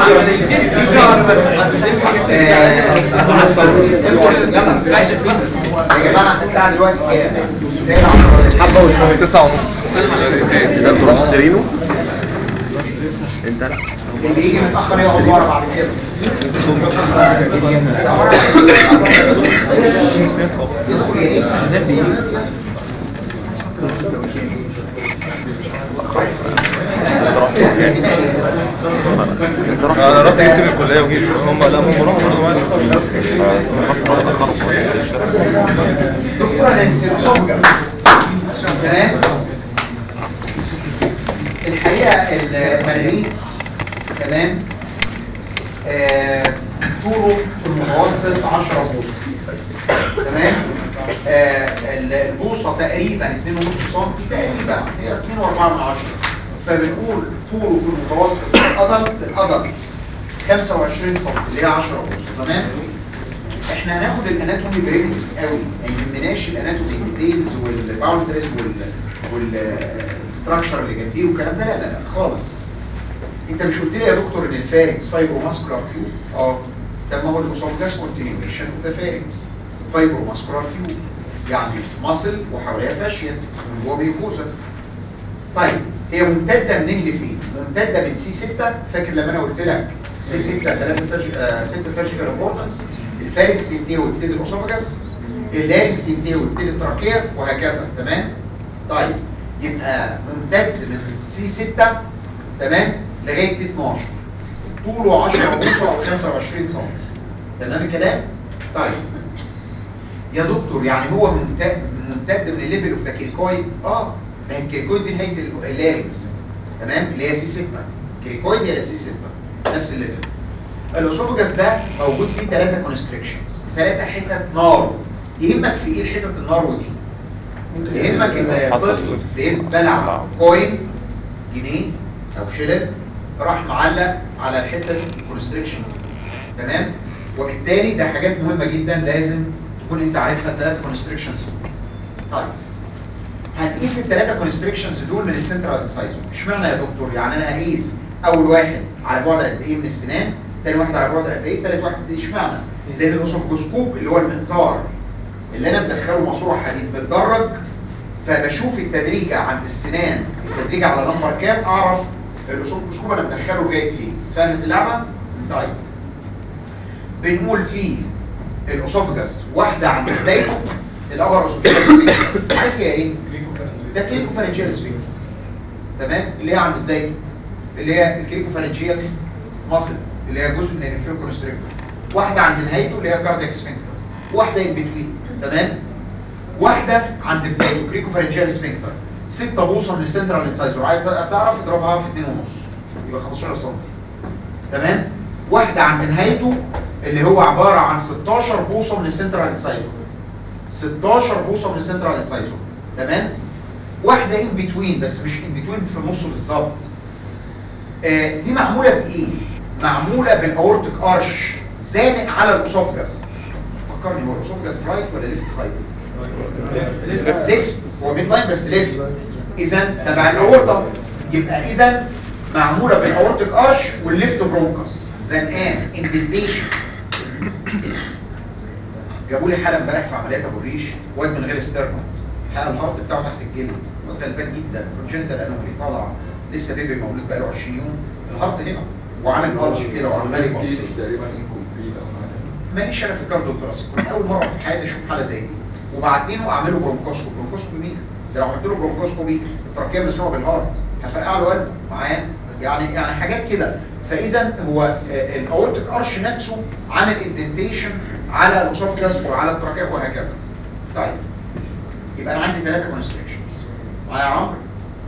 يا جماعه الساعه دلوقتي كام؟ حبة وشوية تسعة ونص انتوا مخسرينه انت لا اللي يجي متاخر يقعد ورا بعد كده انا رحت جبت من الكلية وجيت هم لا هم راحوا برضه معايا دكتوره نانسي صبجة تمام الحقيقه المريض تمام آه، طوله في المتوسط 10 بوصه تمام آه، ال- البوصه تقريبا 2.5 سم تقريبا هي 2.4 من 10 فبنقول طوله في المتوسط الادلت الادلت 25 سم اللي هي 10 بوصه تمام احنا هناخد الاناتومي بريفت قوي ما يهمناش الاناتومي ديتيلز والباوندريز وال والستراكشر اللي جنبيه والكلام ده لا لا لا خالص انت مش قلت لي يا دكتور ان الفارنكس فايبرو ماسكولار تيوب اه طب ما هو الاسوفجاس كونتينيويشن اوف ذا فارنكس فايبرو ماسكولار تيوب يعني ماسل وحواليها فاشيه من جوه ميوكوزا طيب هي ممتده منين لفين ممتده من سي 6 فاكر لما انا قلت لك سي 6 3 6 سيرجيكال امبورتنس الفارنكس ينتهي ويبتدي الاسوفجاس اللارنكس ينتهي ويبتدي التراكيه وهكذا تمام طيب يبقى ممتد من سي 6 تمام لغايه دي 12 طوله 10 بوصه او 25 سم تمام الكلام طيب يا دكتور يعني هو ممتد ممتد من الليفل اوف ذا كيركويد اه ما هي الكيركويد دي نهايه اللارنكس تمام اللي هي سي 6 كيركويد هي سي 6 نفس الليفل الاسوفجاس ده موجود فيه ثلاثه كونستريكشنز ثلاثه حتت نار يهمك في ايه الحتت النار دي يهمك ان الطفل بيبلع كوين جنيه او شلل راح معلق على الحته الكونستريكشنز تمام وبالتالي ده حاجات مهمه جدا لازم تكون انت عارفها الثلاثه كونستريكشنز طيب هتقيس الثلاثه كونستريكشنز دول من السنترال انسايزر اشمعنى يا دكتور يعني انا هقيس اول واحد على بعد قد ايه من السنان ثاني واحد على بعد قد ايه ثالث واحد اشمعنى لان الاسوفجوسكوب اللي هو المنظار اللي انا بدخله ماسوره حديد بتدرج فبشوف التدريجة عند السنان التدريجة على نمبر كام اعرف الاسوفجوسكوب انا بدخله لغايه فين فاهم اللعبه طيب بنقول فيه الاسوفجس واحده عند بدايته الابر اسوفجس عارف هي ايه ده كليكو فارنجيال سفنكتر تمام اللي هي عند بدايته اللي هي الكليكو فارنجيال ماسل اللي هي جزء من الانفيرو كونستريكتور واحده عند نهايته اللي هي كاردياك سفنكتر واحده ان بتوين تمام واحده عند بدايته كريكو فارنجيال سفنكتر 6 بوصه من السنترال انسايزر عايز تعرف اضربها في 2 ونص يبقى 15 سم تمام واحده عند نهايته اللي هو عباره عن 16 بوصه من السنترال انسايزر 16 بوصه من السنترال انسايزر تمام واحده ان بتوين بس مش ان بتوين في النص بالظبط آه دي معموله بايه معموله بالاورتيك ارش زانق على الاسوفجس فكرني هو الاسوفجس رايت ولا ليفت سايد ليفت هو ميد لاين بس ليفت اذا تبع الاورطه يبقى اذا معموله بالاورتيك ارش والليفت برونكس زنقان اندنتيشن جابوا لي حاله امبارح في عمليات ابو الريش واد من غير ستيرنوت حاله الهارت بتاعه تحت الجلد واد غلبان جدا كونجنتال انومالي طالع لسه بيبي مولود بقاله 20 يوم الهارت هنا وعامل ارش كده وعمال يبص تقريبا انكمبليت او حاجه ماليش انا في الكارديو ثراسيك كنت اول مره في حياتي اشوف حاله زي دي وبعدين اعمله برونكوسكوب برونكوسكوب مين ده لو عملت له برونكوسكوبي التركيبه مسروقه بالهارت هفرقع له قلبه معايا يعني يعني حاجات كده فاذا هو الاورتيك ارش نفسه عامل اندنتيشن على الاسوفجاس وعلى التركيبه وهكذا طيب يبقى انا عندي ثلاثه كونستريكشنز معايا يا عمرو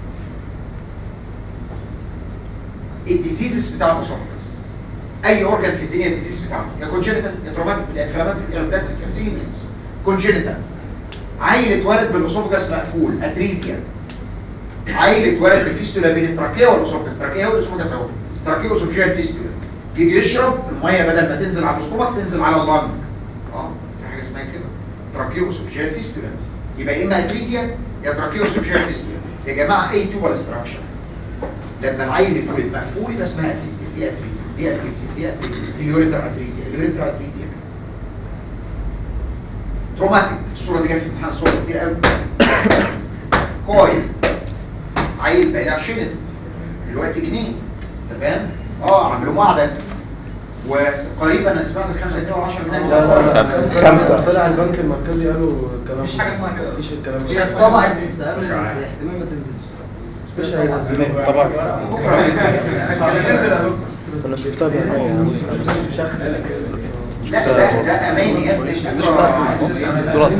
الديزيزز بتاع الاسوفجاس اي اورجان في الدنيا الديزيز بتاعته يا كونجنتال يا تروماتيك يا انفلاماتيك يا بلاستيك يا سيمنز كونجنتال عيل اتولد بالاسوفجاس مقفول اتريزيا عيل اتولد بالفيستولا بين التراكيه والاسوفجاس التراكيه والاسوفجاس اهو تراكيه وسوفجيال فيستولا يجي يشرب الميه بدل ما تنزل على الاستومك تنزل على اللنج اه في حاجه اسمها كده تراكيه وسوفجيال فيستولا يبقى يا اما اتريزيا يا تراكيه وسوفجيال فيستولا يا جماعه اي تيوبال ستراكشر لما العيل يتولد مقفول يبقى اسمها اتريزيا دي اتريزيا دي اتريسيا دي اتريسيا اليوريثرا اتريسيا اليوريثرا اتريسيا تروماتيك الصوره دي جت في امتحان صور كتير قوي كويل عيل بقى عشان دلوقتي جنيه تمام اه عملوا معدن وقريبا انا سمعت 5 جنيه و10 جنيه لا لا لا خمسة. طلع البنك المركزي قالوا الكلام مفيش حاجة اسمها كده. مفيش الكلام هي ده طبعا احتمال ما تنزلش مش هينزلوه طبعا انا شفتها بعيني لا ده ده اماني يا ابني دولار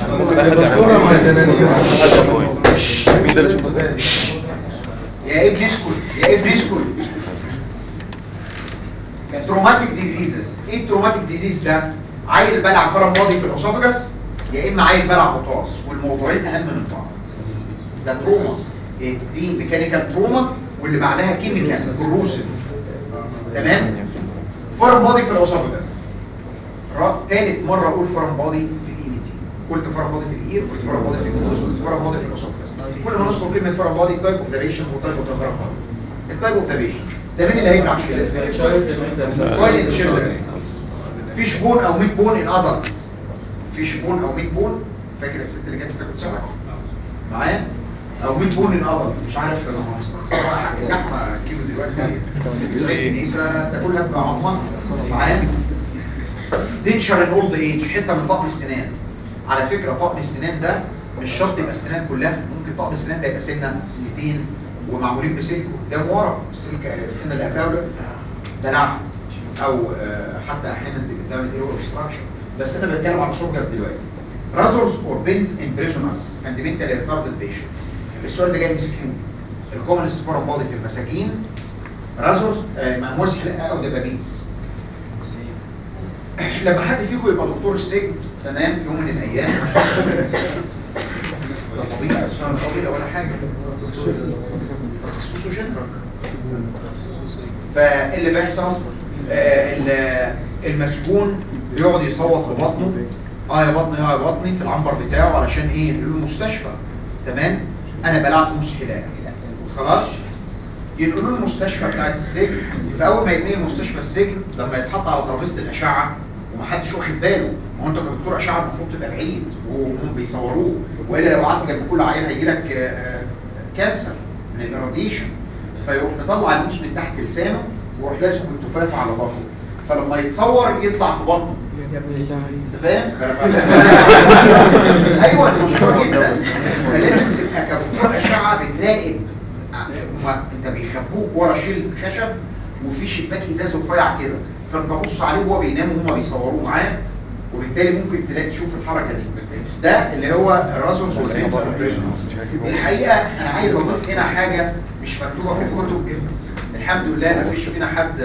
مين ده اللي اسمه؟ يا ابني اسكت يا ابني اسكت تروماتيك ديزيزز ايه التروماتيك ديزيز ده عيل بلع فرم ماضي في الاسوفجس يا اما عيل بلع بطاس والموضوعين اهم من بعض ده تروما إيه دي ميكانيكال تروما واللي بعدها كيميكال كروسيف تمام فرم ماضي في الاسوفجس را- تالت مرة اقول فرم بادي في الايدي قلت فرم بادي في الاير قلت فرم بادي في النص قلت فرم بادي في الاسوفجس كل ما نذكر كلمة فرم بادي تايب اوف ديريشن وتايب اوف فرم بادي التايب اوف ديريشن ده مين اللي هيبلع كويس تشيلدرن في شبون او 100 بون ان ادلت في شبون او 100 بون فاكر الست اللي كانت بتاكل سمك معايا او 100 بون ان ادلت مش عارف انا مستخسر بقى حق اللحمه كيلو دلوقتي 90 جنيه فتاكل لك بقى عظمه معايا دينشر ان اولد ايج حته من طقم السنان على فكره طقم السنان ده مش شرط يبقى السنان كلها ممكن طقم السنان ده يبقى سنه سنتين ومعمولين بسلك قدام ورا السلك السنه اللي قبلها ولا- ده نعم او آه، حتى احيانا بتعمل ايه اوبستراكشن بس انا بتكلم على شوكاس دلوقتي رازرز اور بينز ان بريزونرز اند منتال ريتاردد بيشنتس السؤال اللي جاي مسكين الكومنست فورم بودي في المساكين رازرز آه، مهموس حلقه او دبابيس لما حد فيكم يبقى دكتور السجن تمام في يوم من الايام ده طبيعي بس أنا مش طبيعي ولا حاجه تخصصه جنرال فاللي بيحصل آه، ال- المسجون بيقعد يصوت لبطنه اه يا بطني اه يا بطني في العنبر بتاعه علشان ايه ينقلوا له المستشفى تمام انا بلعت نص حلاقه خلاص ينقلوا له المستشفى بتاعت السجن فاول ما يتنقل مستشفى السجن لما يتحط على ترابيزه الاشعه ومحدش واخد باله ما هو انت كدكتور اشعه المفروض تبقى بعيد وهم بيصوروه والا لو قعدت جنب كل عيان هيجي لك كانسر من الراديشن فيروح مطلع الموس من تحت لسانه ويروح لازم بالتفافه على بطنه فلما يتصور يطلع في بطنه انت فاهم؟ ايوه ده مشهور جدا فلازم تبقى كدكتور اشعه بتراقب هما انت بيخبوك ورا شيل خشب وفي شباك ازاز رفيع كده فانت بص عليه وهو بينام وهما بيصوروه معاه وبالتالي ممكن تلاقي تشوف الحركه دي ده اللي هو الرازوس والانسر الحقيقه انا عايز اضيف هنا حاجه مش مكتوبه في الكتب الحمد لله ما فيش فينا حد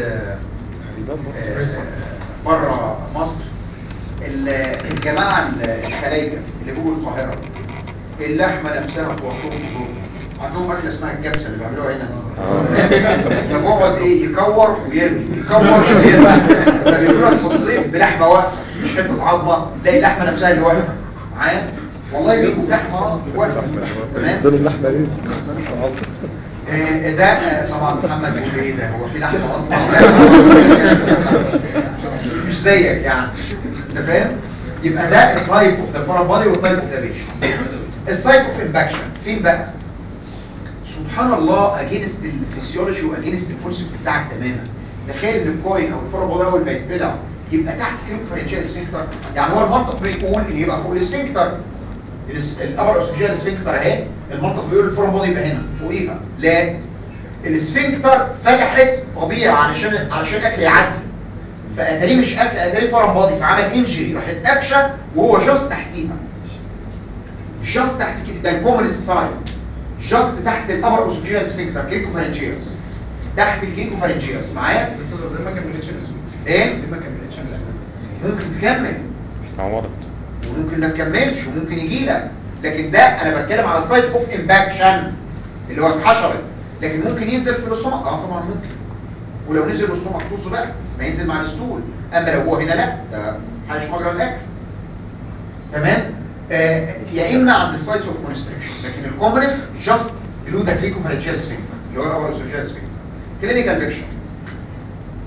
بره مصر ال- الجماعه الخلايجه اللي جوه القاهره اللحمه نفسها توصلهم بظلم عندهم اكله اسمها الكبسه اللي بيعملوها هنا دي فبقعد ايه يكور ويرمي يكور ويرمي فبيقولوا لك في الصيف بلحمه واقفه مش حته عظمه تلاقي اللحمه نفسها اللي واقفه معايا والله بيجوا لحمه واقفه تمام اللحمه دي آه، ده آه، طبعا محمد بيقول ايه ده هو في لحمه اصلا مش زيك يعني انت فاهم يبقى ده التايب اوف ذا فورم بودي والتايب اوف ذا بيشن السايت اوف امباكشن فين بقى سبحان الله اجينست الفسيولوجي واجينست الكونسيبت بتاعك تماما تخيل ان الكوين او الفورم بودي اول ما يتبلع يبقى تحت الانفرنشال سفنكتر يعني هو المنطق بيقول ان يبقى فوق السفنكتر الابر اسوفيجيال سفنكتر اهي المنطق بيقول الفورم بودي يبقى هنا فوقيها لا السفنكتر فتحت طبيعي علشان علشان اكل يعدي فاتاريه مش اكل اتاريه فورم بودي فعمل انجري راحت قفشه وهو جاست تحتيها جاست تحت كده ده الكومنست سايد جاست تحت الابر اسوفيجيال سفنكتر كيكو فارنجيوس تحت الكيكو فارنجيوس معايا دكتور ده ما كملتش الاسبوع ايه دي ما كملتش الاسبوع ممكن تكمل عمرت وممكن ما تكملش وممكن يجي لك لكن ده انا بتكلم على السايت اوف امباكشن اللي هو اتحشرت لكن ممكن ينزل في الاستومك اه طبعا ممكن ولو نزل الاستومك طز بقى ما ينزل مع الستول اما لو هو هنا لا ده حاجه مجرى الاكل تمام آه يا اما عند السايتس اوف كونستريكشن لكن الكومنست جاست بلو ذا كليكو فارنجيال سفنكتر اللي هو الاول اسوفيجيال سفنكتر كلينيكال بيكشر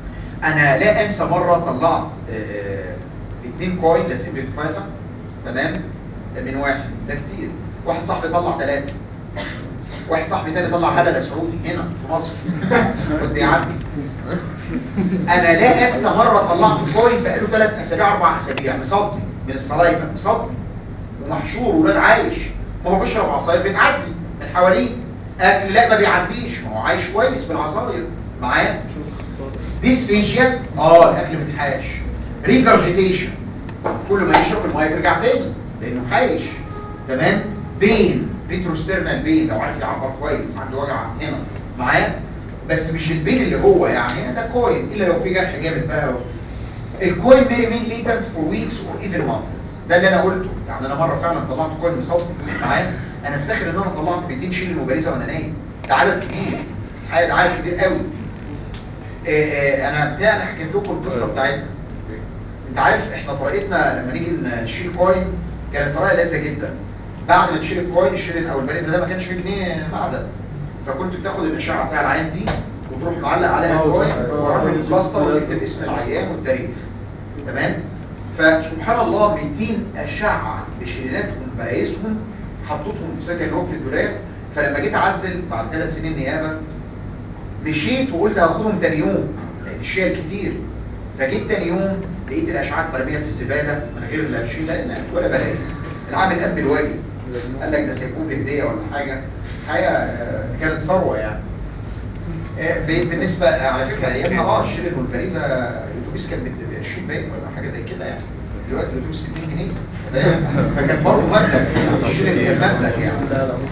انا لا انسى مره طلعت آه، آه، اتنين كوين لازم للفايفه تمام من واحد ده كتير واحد صاحبي طلع ثلاثه واحد صاحبي تاني طلع هلله سعودي هنا في مصر كنت يعدي انا لا انسى مره طلعت كوين بقاله ثلاث اسابيع اربع اسابيع مصدي من الصلايفه مصدي ومحشور ولاد عايش ما هو بيشرب عصاير بتعدي من حواليه اكل لا ما بيعديش ما هو عايش كويس بالعصاير معايا ديسفيجيا اه الاكل متحاش ريجرجيتيشن كل ما يشرب الميه يرجع تاني لانه حايش تمام بين ريتروسترنال بين لو عارف يعبر كويس عنده وجع هنا معايا بس مش البين اللي هو يعني ده كوين الا لو في جرح جامد بقى الكوين may remain latent for weeks or even months ده اللي انا قلته يعني انا مره فعلا طلعت كوين مصوت معايا انا افتكر ان انا طلعت 200 شيل مبارزه وانا نايم ده عدد كبير عدد عدد كبير قوي آه، آه، انا بتاع انا حكيت لكم القصه بتاعتها انت عارف احنا طريقتنا لما نيجي نشيل كوين كانت طريقه لذيذه جدا بعد ما تشيل الكوين الشيل او الباريزه ده ما كانش فيه جنيه معدن فكنت بتاخد الاشعه بتاع العين دي وتروح معلق عليها آه، الكوين آه، وعامل آه، البلاستر لازم. وتكتب اسم العيان والتاريخ تمام فسبحان الله 200 اشعه بشيلاتهم برايزهم حطيتهم في سكن هو في الدولاب فلما جيت اعزل بعد ثلاث سنين نيابه مشيت وقلت هاخدهم تاني يوم لان الشيل كتير فجيت تاني يوم لقيت الاشعاعات مرميه في الزباله من غير لا شيل لا ولا برايز العامل قام بالواجب قال لك ده سيكون بهديه ولا حاجه حاجه آه، كانت ثروه يعني آه، ب- بالنسبه على فكره ايامها اه الشيل والبريزه الاتوبيس كان ب 20 باين ولا حاجه زي كده يعني دلوقتي الاتوبيس ب 2 جنيه فاهم؟ فكان برضه مبلغ يعني الشيل كان مبلغ يعني لا لا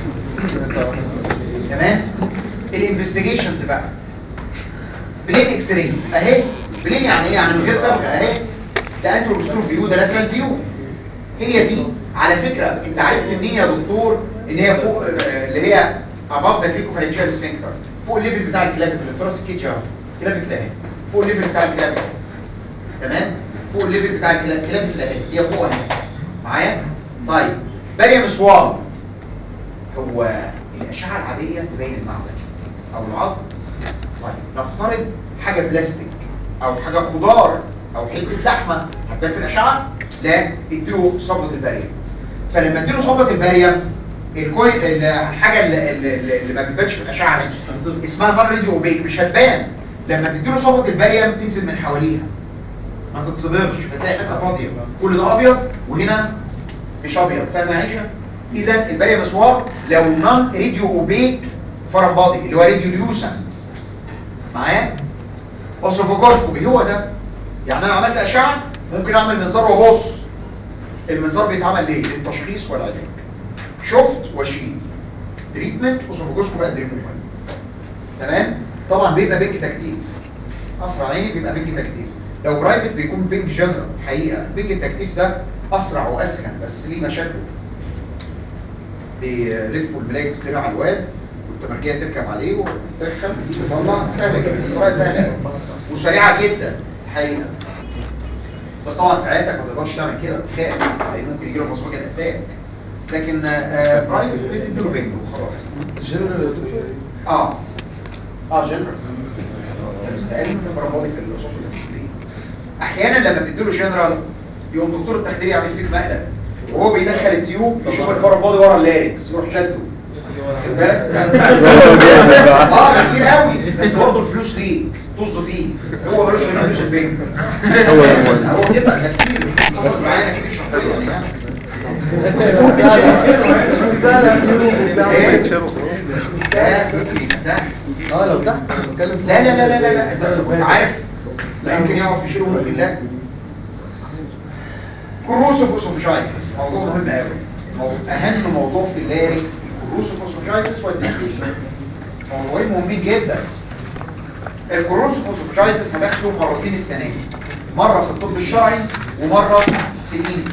تمام الانفستيجيشنز بقى بلين اكس راي اهي بلين يعني ايه يعني من غير سبب اهي ده انتروبستور فيو ده لاترال فيو هي دي على فكره انت عرفت منين يا دكتور ان هي فوق آه، اللي هي above the cricoflaryngeal sphincter فوق الليفل بتاع الكلافيكل الثراسيك كيج اهو كلافيكل اهي فوق الليفل بتاع الكلافيكل تمام فوق الليفل بتاع الكلا- الكلافيكل اهي هي فوق اهي معايا طيب باريا مسوار هو الاشعه العاديه تبين المعدن او العظم طيب نفترض حاجه بلاستيك او حاجه خضار او حته لحمه هتبان في الاشعه لا اديله صبغه الباريوم فلما اديله صبغه الباريوم الكوي ال- الحاجه اللي, اللي, اللي ما بتبانش في الاشعه دي اسمها نار راديو اوبيك مش هتبان لما تديله صبغه الباريوم تنزل من حواليها ما تتصبغش فتلاقي حته فاضيه كل ده ابيض وهنا مش ابيض فاهم يا عيشه اذا الباريوم مسوار لو نون راديو اوبيك فرم بادي اللي هو راديو ليوسنت معايا اوسوفوجوسكوبي هو ده يعني انا عملت اشعه ممكن اعمل منظار وابص المنظار بيتعمل ليه للتشخيص والعلاج شفت واشيل تريتمنت اوسوفوجوسكوبي قد ريموفال تمام طبعا بيبقى بينج تكتيف اسرع عيني بيبقى بينج تكتيف لو برايفت بيكون بينج جنرال حقيقه بينج التكتيف ده اسرع واسخن بس ليه مشاكله بيلفوا الملاية السريع على الواد والتمرجية تركب عليه وتدخل وتطلع سهلة جدا الطريقة سهلة أوي. وسريعة جدا الحقيقة بس طبعا في عيادتك ما تقدرش تعمل كده تخاف لان ممكن يجي له فصوجة الاتاك لكن آه، برايفت بتديله بينج وخلاص جنرال يا دكتور اه اه جنرال مستقل براموديك الرسوم التخديرية احيانا لما تديله جنرال يقوم دكتور التخدير يعمل فيك مقلب وهو بيدخل التيوب يشوف البارامودي ورا اللاركس يروح شده خد بالك؟ اه كتير قوي بس برضه الفلوس ليه طز فيه هو ملوش غير فلوس البنك هو ده المهم. هو كده ده كتير حصل معايا كتير شخصيا يعني ايه ده اه لو تحت انا بتكلم لا لا لا لا لا لا أنت كنت عارف لا يمكن يعرف يشيله ممكن لا كروسوف اوسوفجايتس موضوع مهم قوي مو- اهم موضوع في اللاريكس الكروسوف اوسوفجايتس والديسبيشن موضوعين مهمين جدا الكروسوف اوسوفجايتس هدخله مرتين السنه دي مره في الطب الشرعي ومره في الانجليزي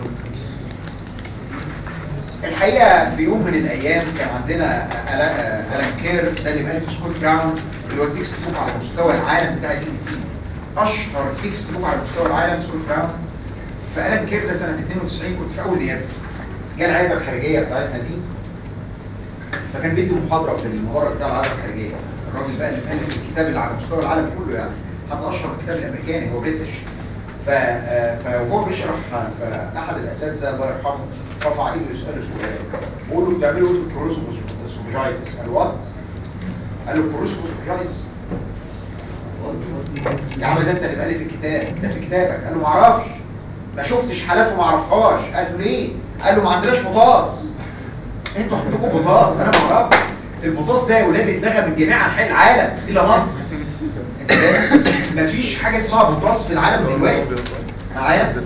الحقيقة في يوم من الأيام كان عندنا ألا- ألان كير ده اللي بقى في سكول براون اللي هو تكست بوك على مستوى العالم بتاع دي تي أشهر تكست بوك على مستوى العالم سكول براون فألان كير ده سنة 92 كنت في أول نيابتي جه العيادة الخارجية بتاعتنا دي فكان بيدي محاضرة في الممر بتاع العيادة الخارجية الراجل بقى اللي ألف الكتاب اللي على مستوى العالم كله يعني حتى اشهر الكتاب الامريكاني هو بريتش ف آه، فهو بيشرح فاحد الاساتذه الله يرحمه رفع ايده يساله سؤال بيقول له بتعملوا ايه في الكروسوفوسوفيجايتس قال وات قال له الكروسوفوسوفيجايتس يا عم ده انت اللي بقالي في الكتاب ده في كتابك قال له ما اعرفش ما شفتش حالات وما اعرفهاش قال له ليه قال له ما عندناش بطاس انتوا عندكم بطاس انا ما اعرفش البطاس ده يا ولاد اتلغى من جميع انحاء العالم الى مصر انت فاهم؟ مفيش حاجه اسمها بطاس في العالم دلوقتي معايا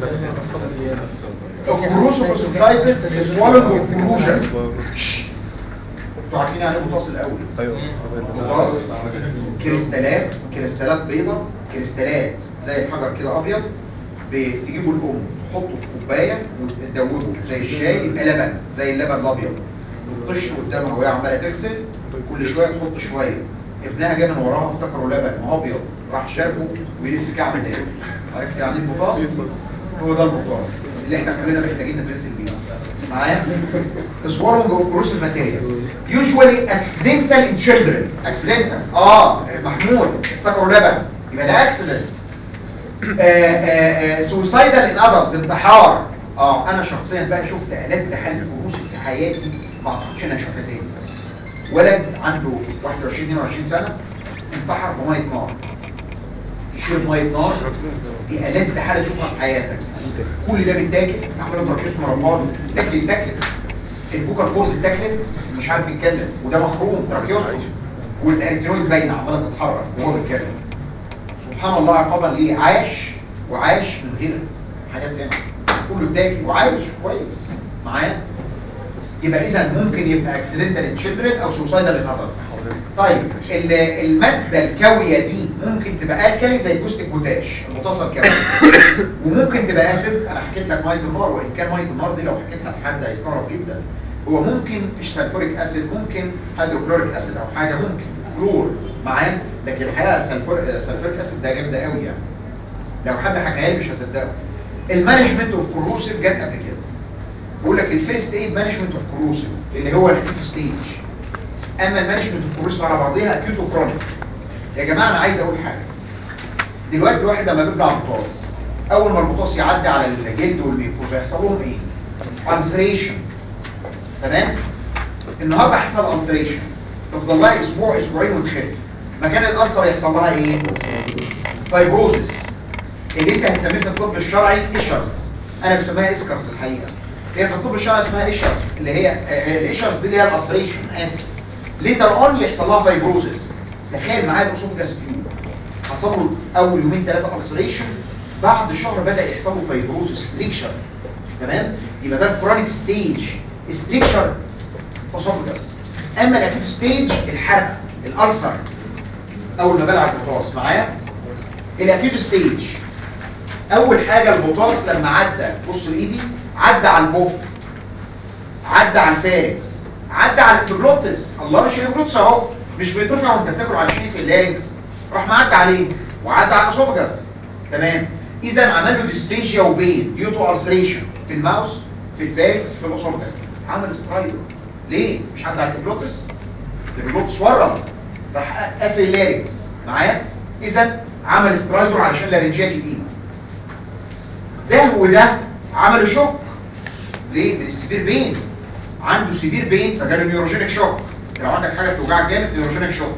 الكروسوفوسوفايتس سوالنج وكروجن انتوا عارفين يعني ايه بطاس الاول ايوه بطاس كريستالات كريستالات بيضة كريستالات زي الحجر كده ابيض بتجيبوا الام تحطه في كوبايه وتدوبه زي الشاي يبقى لبن زي اللبن الابيض وتطش قدامها وهي عماله تغسل كل شويه تحط شويه ابنها جه من وراها افتكروا لبن ما هو ابيض راح شافه ويلف كعب تاني عرفت يعني ايه البطاس؟ هو ده البطاس اللي احنا كلنا محتاجين نغسل بيه معايا swallowing of corrosive material usually accidental in children accidental اه محمود افتكروا لبن يبقى ده accident suicidal in adult انتحار اه انا شخصيا بقى شفت ألذ حالة كروسيف في حياتي ما اعتقدش انها شفتها تاني ولد عنده 21 22 سنة انتحر بمية نار شرب مية نار دي ألذ حالة تشوفها في حياتك كل ده بيتاكل عمال تركيز مربان تاكل يتاكل البوكر كورد اتاكلت مش عارف يتكلم وده مخروم تراكيوسكوس والاريترويد باينه عماله تتحرك وهو بيتكلم سبحان الله عقابا ليه عاش وعاش من غير حاجات زي ما كله اتاكل وعايش كويس معايا يبقى اذا ممكن يبقى اكسيدنتال تشيلدرن او سوسايدال انذر طيب ال- الماده الكاويه دي ممكن تبقى الكالي زي كوستيك بوتاش المتصل كاوي وممكن تبقى اسيد انا حكيت لك ميه النار وان كان ميه النار دي لو حكيتها لحد هيستغرب جدا هو ممكن مش سلفوريك اسيد ممكن هيدروكلوريك اسيد او حاجه ممكن كلور معاه لكن الحقيقه سلفور سلفوريك اسيد ده جامده قوي يعني لو حد حكاها لي مش هصدقه المانجمنت اوف كروسيف جت قبل كده بقول لك الفيرست ايد مانجمنت اوف كروسيف اللي هو الاكيوت ستيج اما المانجمنت اوف كروسيف على بعضيها اكيوت وكرونيك يا جماعه انا عايز اقول حاجه دلوقتي الواحد لما بيبلع بطاس اول ما البطاس يعدي على الجلد والميكوزا يحصل لهم ايه ulceration تمام النهارده حصل ulceration تفضل لها اسبوع اسبوعين وتخف مكان الالسر يحصل لها ايه فايبروزس اللي انت هتسميه في الطب الشرعي ايشرز انا بسميها اسكرز الحقيقه هي في الطب الشرعي اسمها ايشرز اللي هي آه، الايشرز دي اللي هي الالسريشن اسف ليتر اون يحصل لها فايبروزس تخيل معايا الاسوفجاس بيو حصل له اول يومين ثلاثه السريشن بعد شهر بدا يحصل له فايبروزس ستريكشر تمام يبقى ده الكرونيك ستيج ستريكشر اسوفجاس اما الاكيوت ستيج الحرق الالسر اول ما بلع البطاس معايا الاكيوت ستيج اول حاجه البطاس لما عدى بص لايدي عدى على البوك عدى على الفاركس عدى على البلوتس الله مش البلوتس اهو مش بيترفع وانت بتاكل على شيء في اللارنكس راح معدي عليه وعدى على الاسوفجاس تمام اذا عمل له ديستيجيا وبين يوتو السريشن في الماوس في الفاركس في الاسوفجاس عمل سترايدر ليه مش عدى على البلوتس البلوتس ورم راح قافل اللارنكس معايا اذا عمل سترايدر علشان لارنجيا جديده ده وده عملوا شوك ليه من السيفير بين عنده سيفير بين فجاله نيوروجينيك شوك لو عندك حاجه بتوجعك جامد نيوروجينيك شوك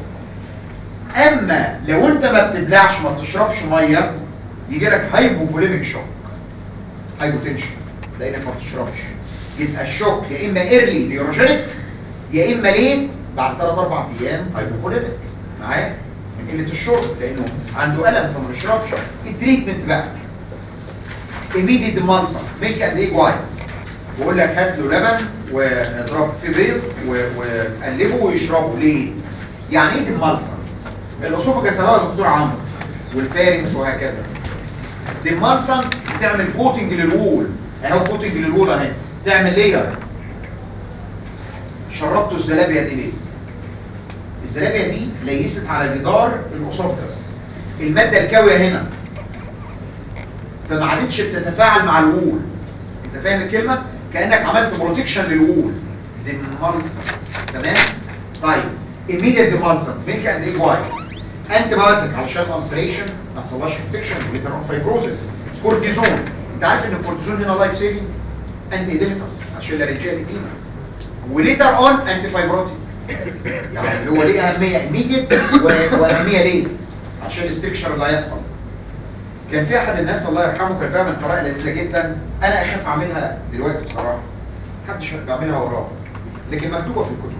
اما لو انت ما بتبلعش ما بتشربش ميه يجي لك هايبوفوليميك شوك هايبوتنشن لانك ما بتشربش يبقى الشوك يا اما ايرلي نيوروجينيك يا اما ليت بعد 3 4 ايام هايبوفوليميك معايا من قله الشرب لانه عنده الم فما بيشربش التريتمنت بقى immediate demulsion ميلك اند ايج وايت بقول لك هات له لبن واضرب فيه بيض و- وقلبه ويشربه ليه يعني ايه demulsion الاسوفجاس اهو يا دكتور عمرو والفارنكس وهكذا demulsion بتعمل كوتنج للوول اهو كوتنج للوول اهي تعمل لير شربته الزلابيا دي ليه الزلابيا دي ليست على جدار الاسوفجاس الماده الكاويه هنا فما عادتش بتتفاعل مع الوول انت فاهم الكلمه كانك عملت بروتكشن للوول ديمالسن تمام طيب immediate demulsion ميلك اند ايج وايت انت بايوتيك علشان الانسريشن ما تصلاش انفكشن وليتر اون فايبروزس كورتيزون انت عارف ان الكورتيزون هنا لايف سيفنج انتي ديفيتاس عشان الرجال ايدينا وليتر اون انتي فايبروتيك يعني هو ليه اهميه ايميديت واهميه ليه عشان الاستكشر اللي هيحصل كان في احد الناس الله يرحمه كان بيعمل طريقه لذيذه جدا انا اخاف اعملها دلوقتي بصراحه محدش بيعملها وراه لكن مكتوبه في الكتب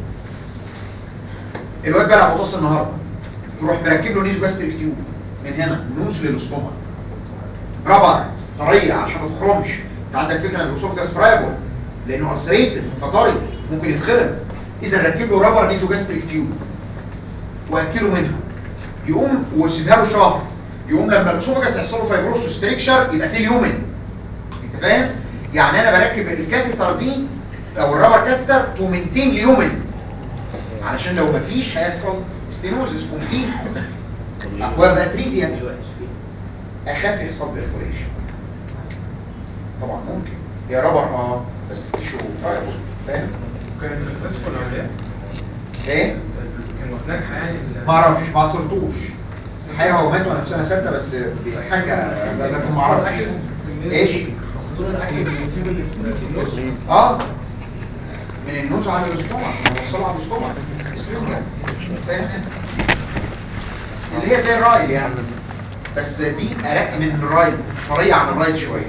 الواد بيلعب بطاس النهارده تروح مركب له نيز باستريك تيوب من هنا نوز للاستومك رابر طريه عشان ما تخرمش انت عندك فكره ان الاسوفجاس فرايبل لانه ارسريتد فطري ممكن يتخرم اذا ركب له رابر نيزو جاستريك تيوب واكله منها يقوم وسيبها له شهر يقوم لما الاسوفجاس يحصل له فايبروس ستريكشر يبقى فيه اليومن انت فاهم يعني انا بركب الكاتيتر دي او الرابر كاتيتر تو مينتين اليومن علشان لو مفيش هيحصل ستينوزس كومبليت اكوار باتريزيا اخاف يحصل بيرفوريشن طبعا ممكن يا رابر اه بس تيشو فايبر فاهم كان الاساس كنا عليه ايه كان ناجحه يعني ما اعرفش ما عصرتوش الحقيقه هو مات وانا في سنه سته بس دي حاجه لكن ما اعرفش ايش دول الاكل المصيب اللي في النص اه من النوز على الاستومك من الوصله على الاستومك السنجة فاهم اللي هي زي الرايل يعني بس دي ارق من الرايل طريه عن الرايل شويه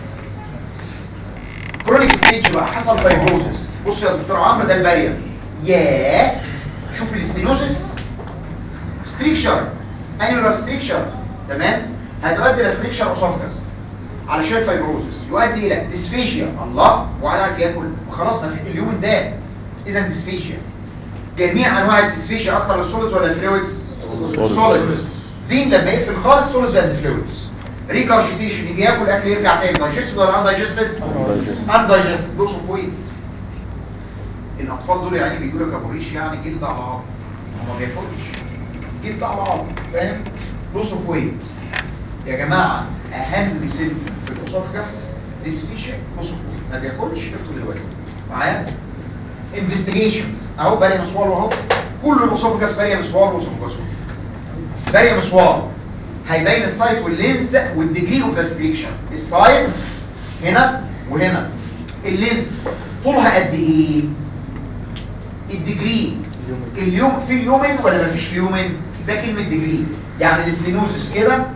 كرونيك ستيج بقى حصل فايبروزس بص يا دكتور عمرو ده البارير ياه شوف الاستينوزس ستريكشر انيولار ستريكشر تمام هتؤدي الى ستريكشر اسوفجس علشان فايبروزس يؤدي الى ديسفيجيا الله وعلى عارف ياكل وخلاص ما في اليوم ده اذا ديسفيجيا جميع انواع الديسفيجيا اكتر للسوليدز ولا الفلويدز سوليدز دي لما يقفل خالص سوليدز اند فلويدز ريكارجيتيشن يجي ياكل اكل يرجع تاني دايجستد ولا ان دايجستد ان دايجستد لوس اوف ويت الاطفال دول يعني بيجوا لك ابو ريش يعني جلد على عظم هو ما بياكلش جلد على عظم فاهم لوس اوف ويت يا جماعه اهم سن في الاسوفجاس ديسفيشن لوس اوف ويت ما بياكلش يفقد الوزن معايا انفستيجيشنز اهو باري مسوار اهو كل الاسوفجاس باري مسوار واسوفجاس باري مسوار هيبين السايت واللينث والديجري اوف ذا ستريكشن السايت هنا وهنا اللينث طولها قد ايه الديجري اليوم في اليومن ولا مفيش في يومن ده كلمه ديجري يعني السبينوزس كده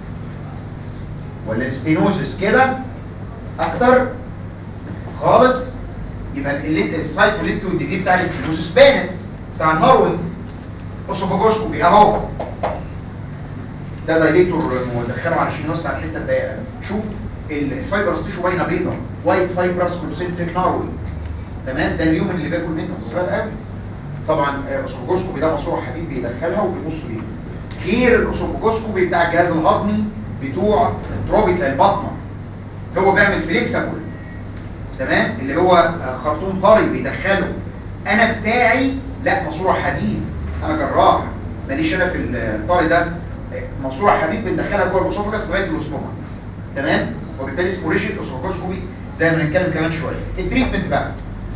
ولا السبينوزس كده اكتر خالص يبقى اللينت السايت واللينت والديجري بتاع السبينوزس بانت بتاع الهاروين اوسوفاجوسكوبي اهو ده دايليتور مدخله علشان يوسع الحته الضيقه شوف الفايبرس تيشو باينه بيضه وايت فايبرس كونسنتريك ناروي تمام ده اليوم اللي باكل منه صغير قوي طبعا اسوفاجوسكوبي ده ماسوره حديد بيدخلها وبيبص بيه غير الاسوفاجوسكوبي بتاع الجهاز الهضمي بتوع تروبيكال البطنه هو بيعمل فليكسبل تمام اللي هو خرطوم طري بيدخله انا بتاعي لا ماسوره حديد انا جراح ماليش انا في الطري ده ماسوره حديد بندخلها جوه الاسوفاجس لغايه الاستومك تمام وبالتالي اسمه ريجيد اسوفاجوسكوبي زي ما هنتكلم كمان شويه التريتمنت بقى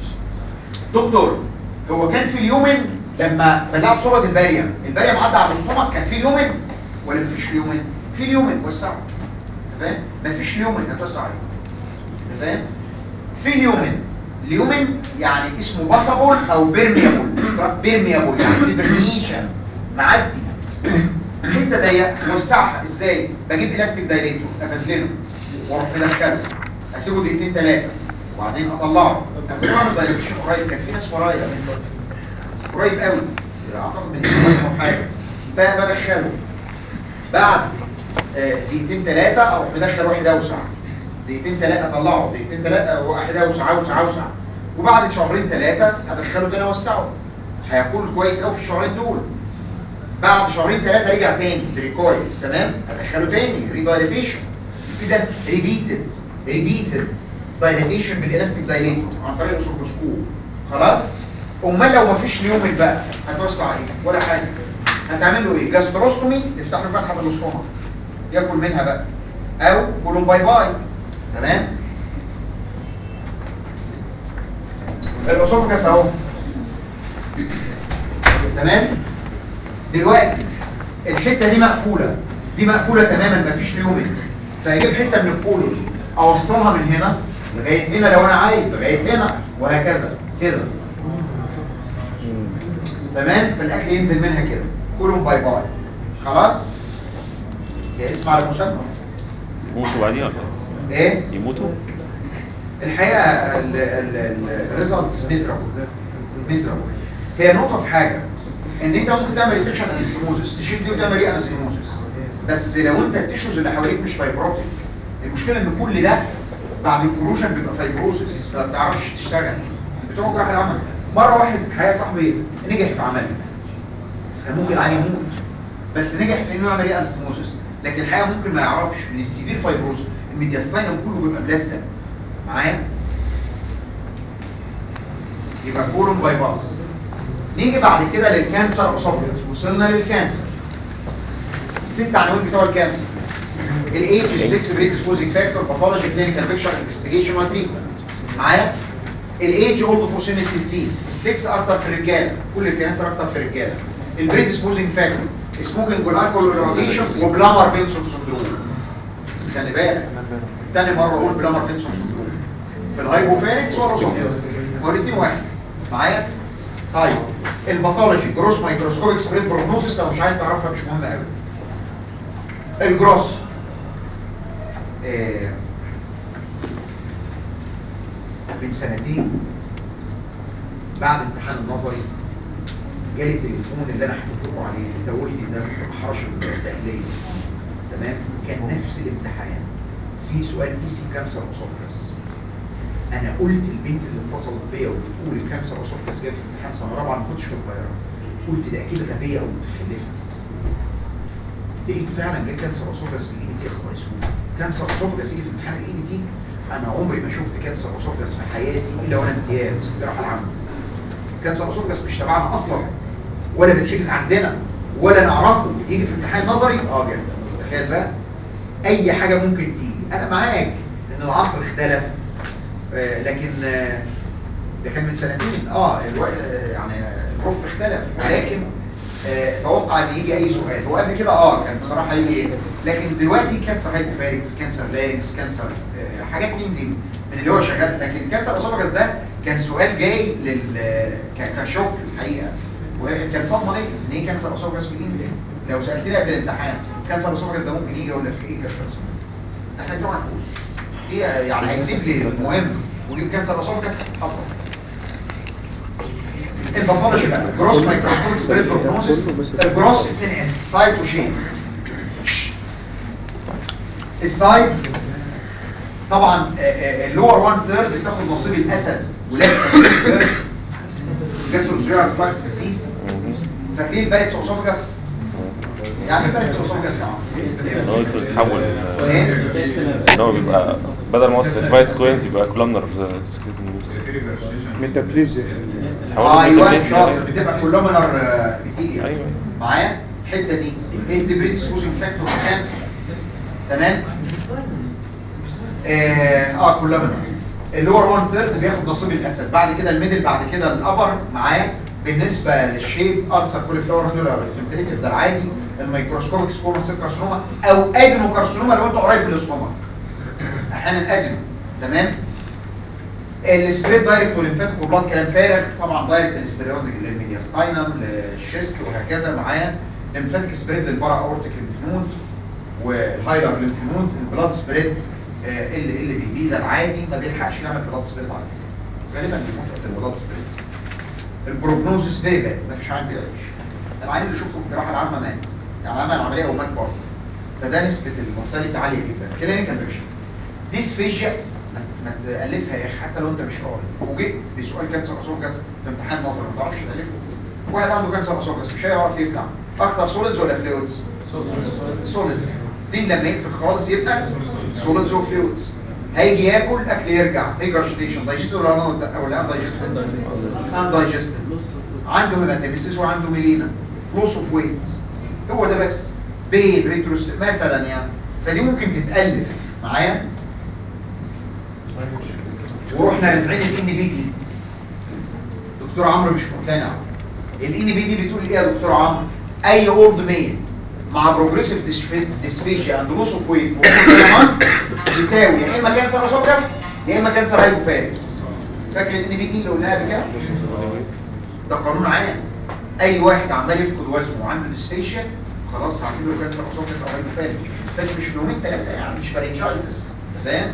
دكتور هو كان في اليومن لما بلعت صوبة الباريم الباريم عدى على الاستومك كان في اليومن ولا مفيش اليومن في اليومن وسعه تمام مفيش اليومن هتوسع عليه تمام في اليومن اليومن يعني اسمه باسبل او بيرميابل بيرميابل يعني في برميشن معدي حته ضيقه وسعها ازاي بجيب الاستيك دايليتور افزلنه واروح مدخله اسيبه دقيقتين ثلاثه وبعدين اطلعه اعمل دايليتيشن قريب كان في ناس ورايا من قريب قوي اعتقد من اسبوعين او حاجه فبدخله بعد دقيقتين ثلاثه اروح مدخل واحد اوسع دقيقتين ثلاثه اطلعه دقيقتين ثلاثه واحد اوسع اوسع اوسع وبعد شهرين ثلاثه هدخله تاني اوسعه هيكون كويس قوي في الشهرين دول بعد شهرين ثلاثه رجع تاني بريكويل تمام هدخله تاني ريدايليتيشن اذا ريبيتد ريبيتد دايليتيشن بالالاستيك دايليتور عن طريق الاسوفوسكوب خلاص امال لو مفيش نيومن بقى هتوسع ايه ولا حاجه هتعمل له ايه جاستروستومي تفتح له فتحه في الاستومك ياكل منها بقى او كلهم باي باي تمام الاسوفجس اهو تمام دلوقتي الحته دي مقفوله دي مقفوله تماما مفيش ليومن فهجيب حته من الكولون اوصلها من هنا لغايه هنا لو انا عايز لغايه هنا وهكذا كده تمام فالاكل ينزل منها كده كولون باي باي خلاص يا اسم على مسمى يموتوا بعديها ولا إيه؟ ايه يموتوا الحقيقه الريزلتس ميزرابل ميزرابل هي نقطه في حاجه ان انت ممكن تعمل ريسكشن انستموزس تشيل دي وتعمل ايه انستموزس بس لو انت التيشوز اللي حواليك مش فايبروتيك المشكله ان كل ده بعد الكروشن بيبقى فايبروزس فما بتعرفش تشتغل بتوع جراحه العمل مره واحد الحقيقه صاحبي نجح في عمل بس كان ممكن عليه يموت بس نجح في انه يعمل ايه انستموزس لكن الحقيقه ممكن ما يعرفش من السيفير فايبروزس الميدياستاينم كله بيبقى ملزق معايا يبقى كولون باي باس نيجي بعد كده للكانسر اسوفيس وصلنا للكانسر الست عناوين بتوع الكانسر الايج السكس بريدسبوزنج فاكتور باثولوجي كلينيكال بيكشر انفستيجيشن وتريتمنت معايا الايج اولد فور سن 60 السكس اكتر في الرجاله كل الكانسر اكتر في الرجاله البريدسبوزنج فاكتور سموكينج والالكول والراديشن وبلامر بينسون سندروم خلي بالك تاني مره اقول بلامر بينسون سندروم في الهايبوفينكس ولا سوفيوس هو الاثنين واحد معايا طيب الباثولوجي جروس مايكروسكوبيك سبريد بروجنوسيس لو مش عايز تعرفها مش مهم قوي الجروس آه، من سنتين بعد امتحان النظري جالي التليفون اللي انا حكيت لكم عليه اللي تقول لي ده حرش التأهيلية تمام كان نفس الامتحان في سؤال اي سي كانسر اسوفجس انا قلت البنت اللي اتصلت بيا وبتقول الكانسر اسوفجس جاي في امتحان سنه رابعه ما كنتش في القاهره قلت ده اكيد غبيه او متخلفه لقيت فعلا جه كانسر اسوفجس في الاي تي اخويا كانسر اسوفجس يجي في امتحان الاي تي انا عمري ما شفت كانسر اسوفجس في حياتي الا وانا امتياز في الجراحه العامه كانسر اسوفجس مش تبعنا اصلا ولا بتحجز عندنا ولا نعرفه يجي في امتحان نظري اه جدا تخيل بقى اي حاجه ممكن تيجي انا معاك ان العصر اختلف آه لكن آه ده كان من سنتين اه الوقت آه يعني الركب اختلف ولكن آه توقع ان يجي اي سؤال هو قبل كده اه كان بصراحه يجي إيه؟ لكن دلوقتي كانسر هايبوفاريكس كانسر لارينكس كانسر آه حاجات من دي من اللي هو شغال لكن كانسر اسوفاجس ده كان سؤال جاي لل ك- كشوك الحقيقه وكان صدمه ليا ان ايه كانسر اسوفاجس في الانجليزي لو سالتني قبل الامتحان كانسر اسوفاجس ده ممكن يجي اقول لك ايه كانسر اسوفاجس احنا بنقعد نقول ايه يعني هيسيب لي المهم ونجيب كانسر اسوفاجس حصل الباثولوجي بقى جروس مايكروسكوبيك سبريد بروجنوسيس الجروس 2 اس سايت وشين السايت طبعا اللور 1 ثيرد بتاخد نصيب الاسد ولكن جسر الزيارة كلاكس تسيس فاكرين باريكس اوسوفجاس يعني ايه باريكس اوسوفجاس يا عم ان هو بيتحول ايه ان هو بيبقى بدل ما وصل الفايس كويس يبقى كولامنر سكريتين ميتابليزيا اه ايوه شاطر بتبقى كولومينر بتيجي أيوة. معايا الحته دي هي دي بريدسبوزنج فاكتور كانسر تمام اه اه كولومينر اللور 1 ثيرد بياخد نصيب الاسد بعد كده الميدل بعد كده الابر معايا بالنسبه للشيب ارثر كل فلور هندولار الفنتريكل ده العادي الميكروسكوبيك سكوما سيل كارسينوما او ادنو كارسينوما لو انت قريب من الاسكوما احيانا ادنو تمام السبريد دايركت والليمفاتيك وبلاد كلام فارغ طبعا دايركت للستيرويد للميدياستاينم للشيست وهكذا معايا ليمفاتيك سبريد للبارا اورتيك ليمف والهايلر ليمف نود البلاد سبريد آه، اللي اللي بيبيه ده العادي ما بيلحقش يعمل بلاد سبريد عادي غالبا بيموت في البلاد سبريد البروجنوزس فيري باد مفيش عين بيعيش العين اللي شفته في الجراحه العامه مات يعني عمل عمليه ومات برضه فده نسبه المورتاليتي عاليه جدا كلينيكال بيكشر ديسفيجيا ما تألفها يا اخي حتى لو انت مش قاري وجيت بسؤال كانسر اسوفجاس في امتحان نظري ما تعرفش تألفه واحد عنده كانسر اسوفجاس مش هيعرف يبلع اكتر سوليدز ولا فلويدز سوليدز دي لما يقفل خالص يبقى سوليدز وفلويدز هيجي ياكل اكل يرجع ريجرشتيشن دايجستيف ولا نون ولا ان دايجستيف ان دايجستيف عنده هيماتيميسيس وعنده ميلينا لوس اوف ويت هو ده بس بين ريتروس مثلا يعني فدي ممكن تتألف معايا ورحنا رازعين الان بي دي دكتور عمرو مش مقتنع الان بي دي بتقول ايه يا دكتور عمرو اي اولد ميل مع بروجريسيف ديسفيجيا اند لوس اوف ويت يساوي يا اما كانسر اسوفجس يا اما كانسر هايبوفاريس فاكر ان بي دي اللي قلناها قبل كده ده قانون عام اي واحد عمال يفقد وزنه وعنده ديسفيشيا خلاص هعمل له كانسر اسوفجس او هايبوفاريس بس مش يومين ثلاثه يعني مش فارنجايتس فاهم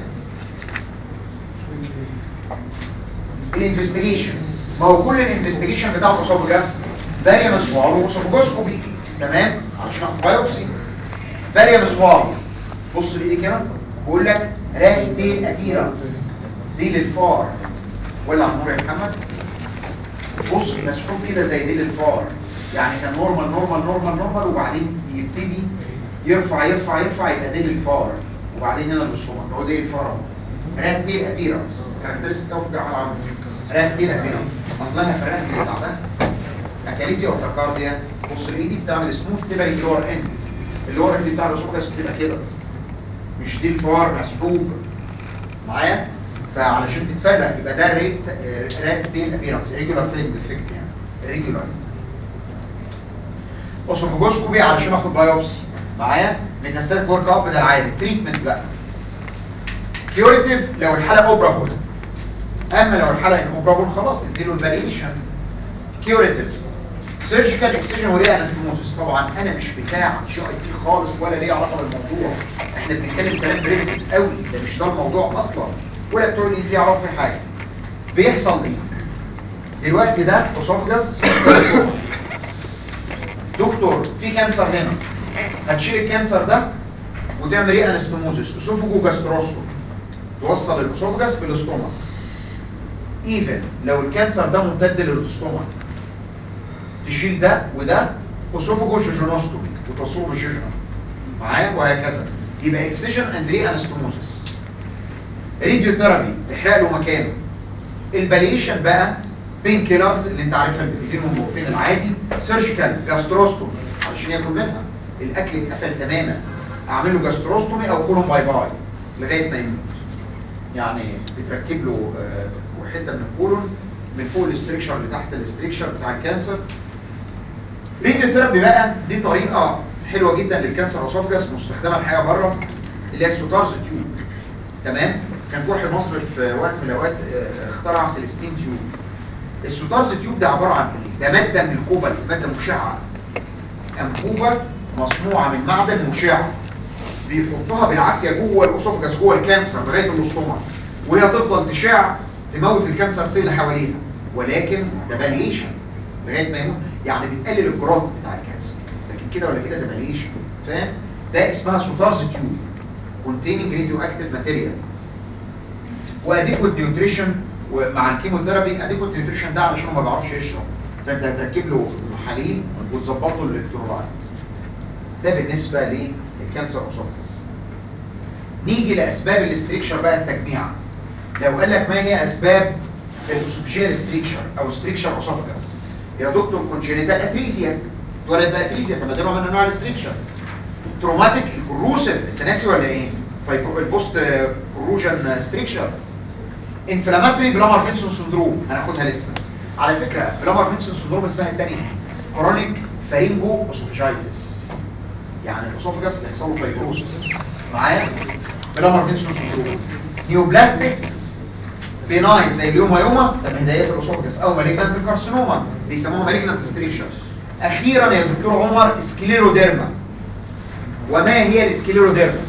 الانفستيجيشن ما هو كل الانفستيجيشن بتاع الاسوفجس باريا مسوار واسوفجوسكوبي تمام عشان اخد بايوبسي باريا مسوار بص لي كده بقول لك رايتين ابيرنس دي للفار ولا عمور يا محمد بص مسحوب كده زي ديل الفار يعني كان نورمال نورمال نورمال نورمال وبعدين يبتدي يرفع يرفع يرفع يبقى ديل الفار وبعدين هنا الاستومك هو ديل الفار اهو راتيل ابيرنس كاركترستيك توقع على العمود راتيل ابيرنس اصلا انا فرقت بتاع ده اكاليزيا اوتاكارديا بص الايدي بتعمل سموث كده اللور اند اللور اند بتاع الاسوفجس بتبقى كده مش دي الفار مسحوب معايا فعلشان تتفرق يبقى ده ريت رات تيل ابيرنس ريجولار فيلم ديفكت يعني ريجولار اوسوفوجوسكوبي علشان اخد بايوبسي معايا ميتاستاتيك ورك اب ده العادي تريتمنت بقى كيوريتيف لو الحاله اوبرابول اما لو الحاله ان اوبرابول خلاص اديله الفاريشن كيوريتيف سيرجيكال اكسجن وريا انستموزس طبعا انا مش بتاع شو اي تي خالص ولا ليه علاقه بالموضوع احنا بنتكلم كلام بريفت قوي ده مش ده الموضوع اصلا ولا بتوع الاي تي يعرفوا في حاجه بيحصل ايه دلوقتي ده اسوفجس دكتور في كانسر هنا هتشيل الكانسر ده وتعمل ايه انستموزس اسوفجو جاستروستوم توصل الاسوفجس بالاستومك ايفن لو الكانسر ده ممتد للاستومك تشيل ده وده اسوفجو جوجونوستومي وتوصله بالجوجونوم معايا وهكذا يبقى اكسيشن اند ري انستموزس راديو ثيرابي تحرق له مكانه الباليشن بقى بين كيلرز اللي انت عارفها البيتين والمورفين العادي سيرجيكال جاستروستومي علشان ياكل منها الاكل اتقفل تماما اعمل له جاستروستومي او كولون باي باي لغايه ما يموت يعني بتركب له آه، حته من الكولون من فوق الاستريكشر لتحت الاستريكشر بتاع الكانسر راديو ثيرابي بقى دي طريقه حلوه جدا للكانسر اسوفجس مستخدمه الحقيقه بره اللي هي السوتارز تيوب تمام كان في واحد مصري في وقت من الاوقات آه، اخترع سيلستين تيوب السوتارز تيوب ده عباره عن ايه ده ماده من الكوبالت ماده مشعه انبوبه مصنوعه من معدن مشع بيحطها بالعافيه جوه الاسوفجس جوه الكانسر لغايه الاستومك وهي تفضل تشع تموت الكانسر سيل اللي حواليها ولكن ده باليشن لغايه ما يموت يعني بتقلل الجروث بتاع الكانسر لكن كده ولا كده ده باليشن فاهم ده اسمها سوتارز تيوب containing radioactive material واديكوت نيوتريشن ومع الكيموثيرابي اديكوت نيوتريشن ده علشان ما بيعرفش يشرب فانت هتركب له محاليل وتظبط له الالكترولايت ده بالنسبه للكانسر اسوفجس نيجي لاسباب الاستريكشر بقى التجميع لو قال لك ما هي اسباب الاسوفيجيال ستريكشر او ستريكشر اسوفجس يا دكتور كونجينيتال اتريزيا اتولد باتريزيا طب ما ده نوع من انواع الاستريكشر تروماتيك الكروسيف انت ناسي ولا ايه فايبرو البوست كروجن ستريكشر انفلاماتوري بلامر فينسون سندروم هناخدها لسه على فكره بلامر فينسون سندروم اسمها الثانيه كرونيك فارينجو اسوفيجايتس يعني الاسوفجاس بيحصل له فايبروسس معايا بلامر فينسون سندروم نيوبلاستيك بيناين زي اليوما ده من بدايات الاسوفجاس او مالجنانت كارسينوما بيسموها مالجنانت ستريكشر اخيرا يا دكتور عمر سكليروديرما وما هي السكليروديرما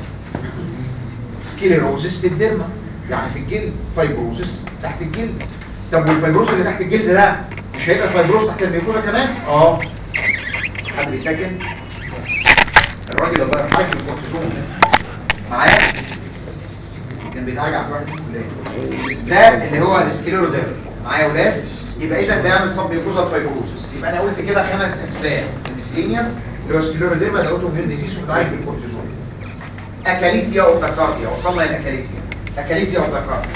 سكليروزس في الديرما يعني في الجلد فايبروزس تحت الجلد طب والفايبروز اللي تحت الجلد ده مش هيبقى فايبروز تحت الميكولا كمان اه حد بيسكن الراجل الله يرحمه في الكورتيزون معايا كان بيتعالج عند واحد في الكليه ده اللي هو السكليروديرما معايا يا ولاد يبقى اذا ده يعمل صب ميكوزا فايبروزس يبقى انا قلت كده خمس اسباب الميسلينيوس اللي هو سكليروديرما ده اوتوميون ديزيز وبتعالج بالكورتيزون اكاليسيا اوتاكارديا وصلنا للاكاليسيا اكاليسيا اوتاكارديا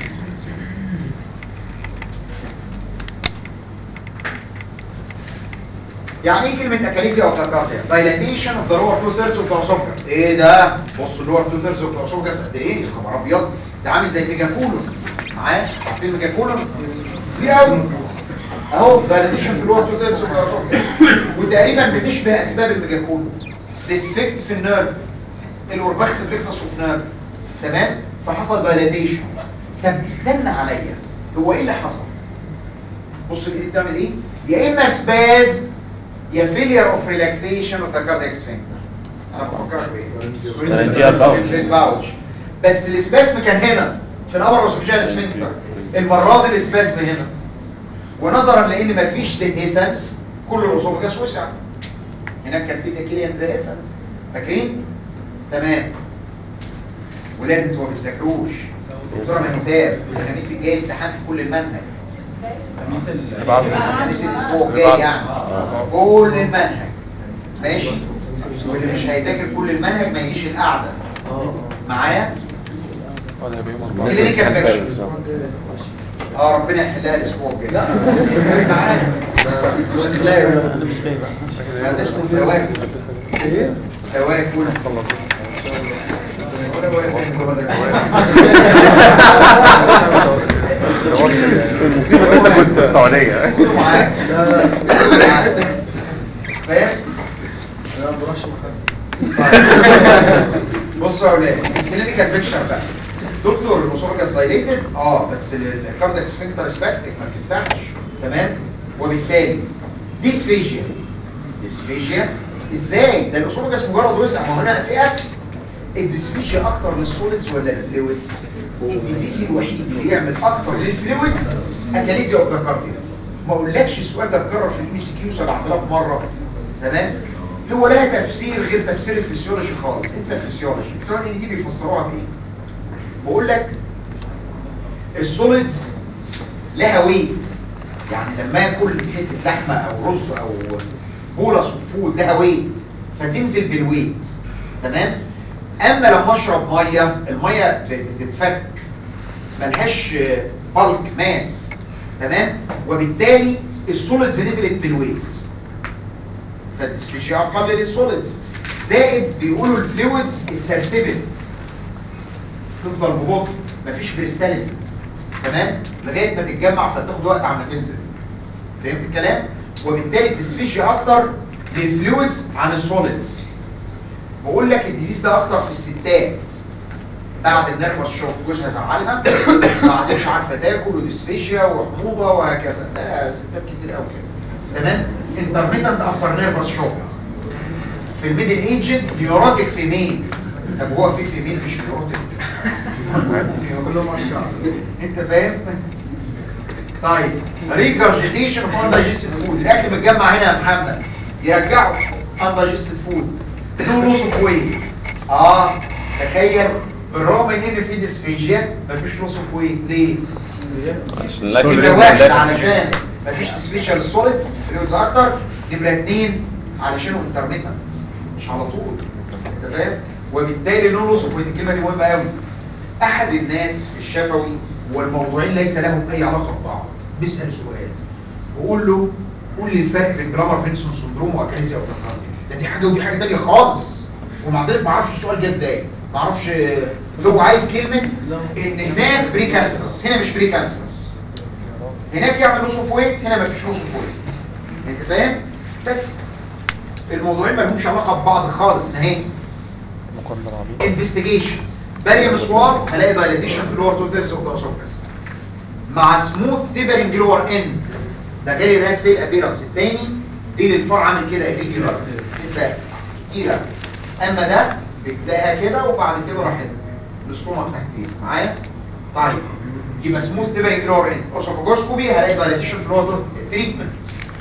يعني ايه كلمه اكاليسيا اوتاكارديا دايلاتيشن اوف ذا لور تو ثيردز اوف ذا اسوفجس ايه ده بص اللور تو ثيردز اوف ذا اسوفجس قد ايه يا خبر ابيض ده عامل زي الميجاكولون معايا عارفين الميجاكولون كبير قوي اهو دايلاتيشن في اللور تو ثيردز اوف ذا اسوفجس وتقريبا بتشبه اسباب الميجاكولون ديفكت في النيرف الاورباكس فليكسس اوف نيرف تمام فحصل فاليديشن طب استنى عليا هو ايه اللي حصل بص الايد بتعمل ايه يا اما سباز يا فيلير اوف ريلاكسيشن اوف ذا كاردياك سفنكتر انا بفكرك Laryngeal pouch. بايه باوتش بس الاسباسم كان هنا في الابر اوسوفيجيال سفنكتر المره دي الاسباسم هنا ونظرا لان مفيش ديسنس كل الاسوفجاس وسع هناك كان في تكيليان زي اسنس فاكرين تمام ولاد انتوا ما بتذاكروش دكتوره مهتاب الخميس الجاي امتحان في كل المنهج الخميس الاسبوع الجاي يعني كل المنهج ماشي واللي مش هيذاكر كل المنهج ما يجيش القعده معايا كلينيكال فيكشن اه ربنا يحلها الاسبوع الجاي لا ساعات لا اسمه تواكل ايه تواكل المصيبة انت كنت في السعودية خدوا معاك خدوا معاك. فاهم انا برشح مخدر بصوا يا اولاد كلينيكال بيكشر بقى دكتور الاسوفاجاس دايليتد اه بس الكاردياك سفنكتر سباستيك ما بتفتحش تمام وبالتالي ديسفيجيا ديسفيجيا ازاي ده الاسوفاجاس مجرد وسع ما هنا في اكل الديسفيجيا اكتر للسوليدز ولا للفلويدز الديزيز الوحيد اللي يعمل اكتر للفلويدز اكاليزيا اوف ذا كارديا ما اقولكش السؤال ده اتكرر في الام سي كيو 7000 مره تمام هو لها تفسير غير تفسير الفسيولوجي خالص انسى الفسيولوجي بتوع ان دي بيفسروها بايه بقول لك السوليدز لها ويت يعني لما اكل حته لحمه او رز او بولس فود لها ويت فتنزل بالويت تمام اما لما اشرب ميه الميه بتتفك ملهاش بالك ماس تمام وبالتالي السوليدز نزلت بالويت فالديسفيشيا اقل للسوليدز زائد بيقولوا الفلويدز اتسرسبت تفضل ببطء مفيش كريستاليسيس تمام لغايه ما تتجمع فتاخد وقت عم تنزل فهمت الكلام وبالتالي الديسفيشيا اكتر للفلويدز عن السوليدز بقول لك الديزيز ده اكتر في الستات بعد النرفز شوك جوزها زعلها ما عادش عارفه تاكل وديسفيشيا وحموضه وهكذا ده ستات كتير قوي كده تمام انترميتنت افتر نيرفس شوك في الميدل ايجد نيوروتيك فيميلز طب هو في فيميل مش نيوروتيك كلهم اشرار انت فاهم طيب ريجرجيتيشن اوف اندايجستد فود الاكل متجمع هنا يا محمد يرجعوا اندايجستد فود نو لوس اوف ويت اه تخيل بالرغم ان في ديسفيجيا مفيش لوس اوف ويت ليه؟ نمرة واحد علشان مفيش ديسفيشيا للسوليدز فلويدز اكتر نمرة اتنين علشانه انترميتنت مش على طول انت فاهم؟ وبالتالي نو لوس اوف ويت الكلمة دي مهمة قوي احد الناس في الشفوي والموضوعين ليس لهم اي علاقة ببعض بيسأل سؤال وقول له قول لي الفرق بين جرامر بنسون سندروم واكاليزيا اوتوكارديا ده دي حاجة ودي حاجة تانية خالص ومع ذلك ما اعرفش السؤال جه ازاي ما اعرفش هو عايز كلمة ان هناك بري كانسرس هنا مش بري كانسرس هناك يعمل لوس اوف ويت هنا مفيش لوس اوف ويت انت فاهم بس الموضوعين ما لهمش علاقه ببعض خالص نهائي انفستيجيشن باري مسوار هلاقي دايليتيشن في اللور تو ثيرز اوف ذا اسوفجس مع سموث تيبرنج لور اند ده غير رياكتيل ابيرنس الثاني دي للفرع عامل كده ابيجولار انت كتيره اما ده بتلاقيها كده وبعد كده راح الاستومك تحتيه معايا طيب يبقى سموث تيبرنج لور اند اوسوفوجوسكوبي هلاقي دايليتيشن في اللور تريتمنت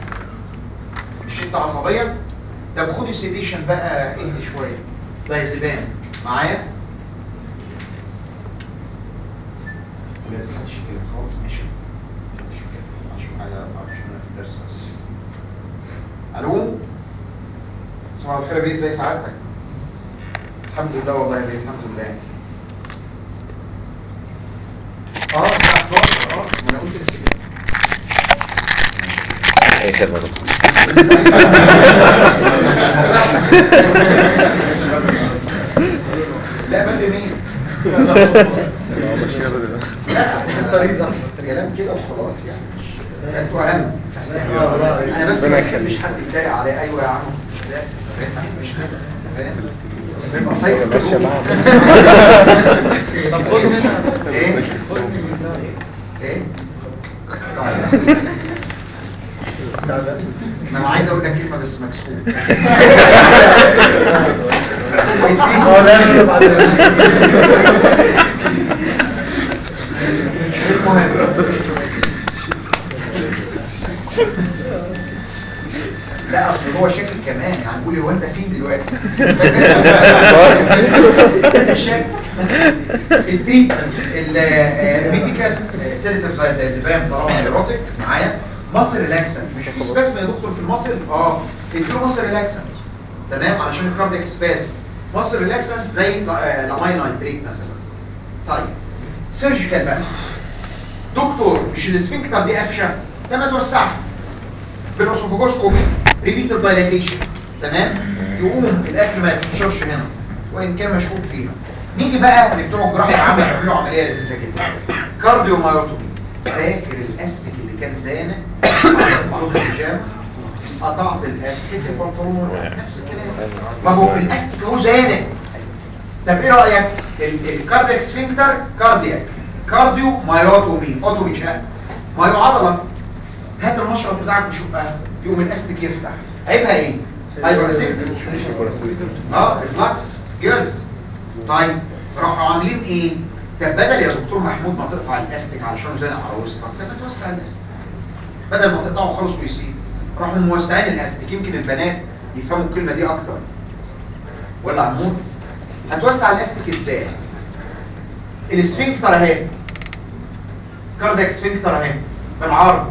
مش انت عصبيه طب خد السيديشن بقى اهدي شويه دايزيبام معايا ولازم محدش كده خالص ماشي محدش كده عشان حاجه ما اعرفش انا في الدرس بس الو صباح الخير يا بيه ازي سعادتك الحمد لله والله يا بيه الحمد لله اه الساعه 11 اه ما انا قلت لسه كده اي خدمة يا دكتور لا بدري مين لا الطريق ده كلام كده وخلاص يعني مش- انتوا اهم انا بس ما بحبش حد يتريق عليا ايوه يا عم مش لازم مش كده فاهم بيبقى صيف ماشية معاها. طب خد ايه ايه طيب ما انا عايز اقول لك كلمه بس مكسوف هو لازم بعد المهم لا اصل هو شكل كمان يعني قولي هو انت فين دلوقتي الشكل التريتمنت الميديكال سيداتيف زي الدايزيبام طالما ايروتيك معايا مصر ريلاكسن مش في سباسم يا دكتور في المصل اه اديله مصر ريلاكسن تمام علشان الكاردياك سباسم مصر ريلاكسن زي لاماين نايتريت مثلا طيب سيرجيكال بقى دكتور مش الاسفنكتر دي قفشه ده ما توسعها بالاسوفوجوسكوبي ريبيت الدايلاتيشن تمام يقوم الاكل ما يتنشرش هنا وان كان مشكوك فيها نيجي بقى لبتوع الجراحه العامه يعملوا عمليه لذيذه جدا كارديو مايوتومي فاكر الاستك اللي كان زانق على الحجام قطعت الاستك البنطلون نفس الكلام ما هو الاستك هو زانق طب ايه رايك ال- الكاردياك سفنكتر كاردياك كارديو مايوتومي اوتومي شان مايو عضله هات المشرط بتاعك وشقها يقوم الاستك يفتح عيبها ايه هيبقى اه الفلاكس جلد طيب راحوا عاملين ايه طب بدل يا دكتور محمود ما تقطع الاستك علشان زانق على وسطك طب ما توسع الاستك بدل ما تقطعه خالص ويسيب راحوا موسعين الاستك يمكن البنات يفهموا الكلمه دي اكتر ولا عمود هتوسع الاستك ازاي السفنكتر اهي كاردياك سفنكتر اهي بالعرض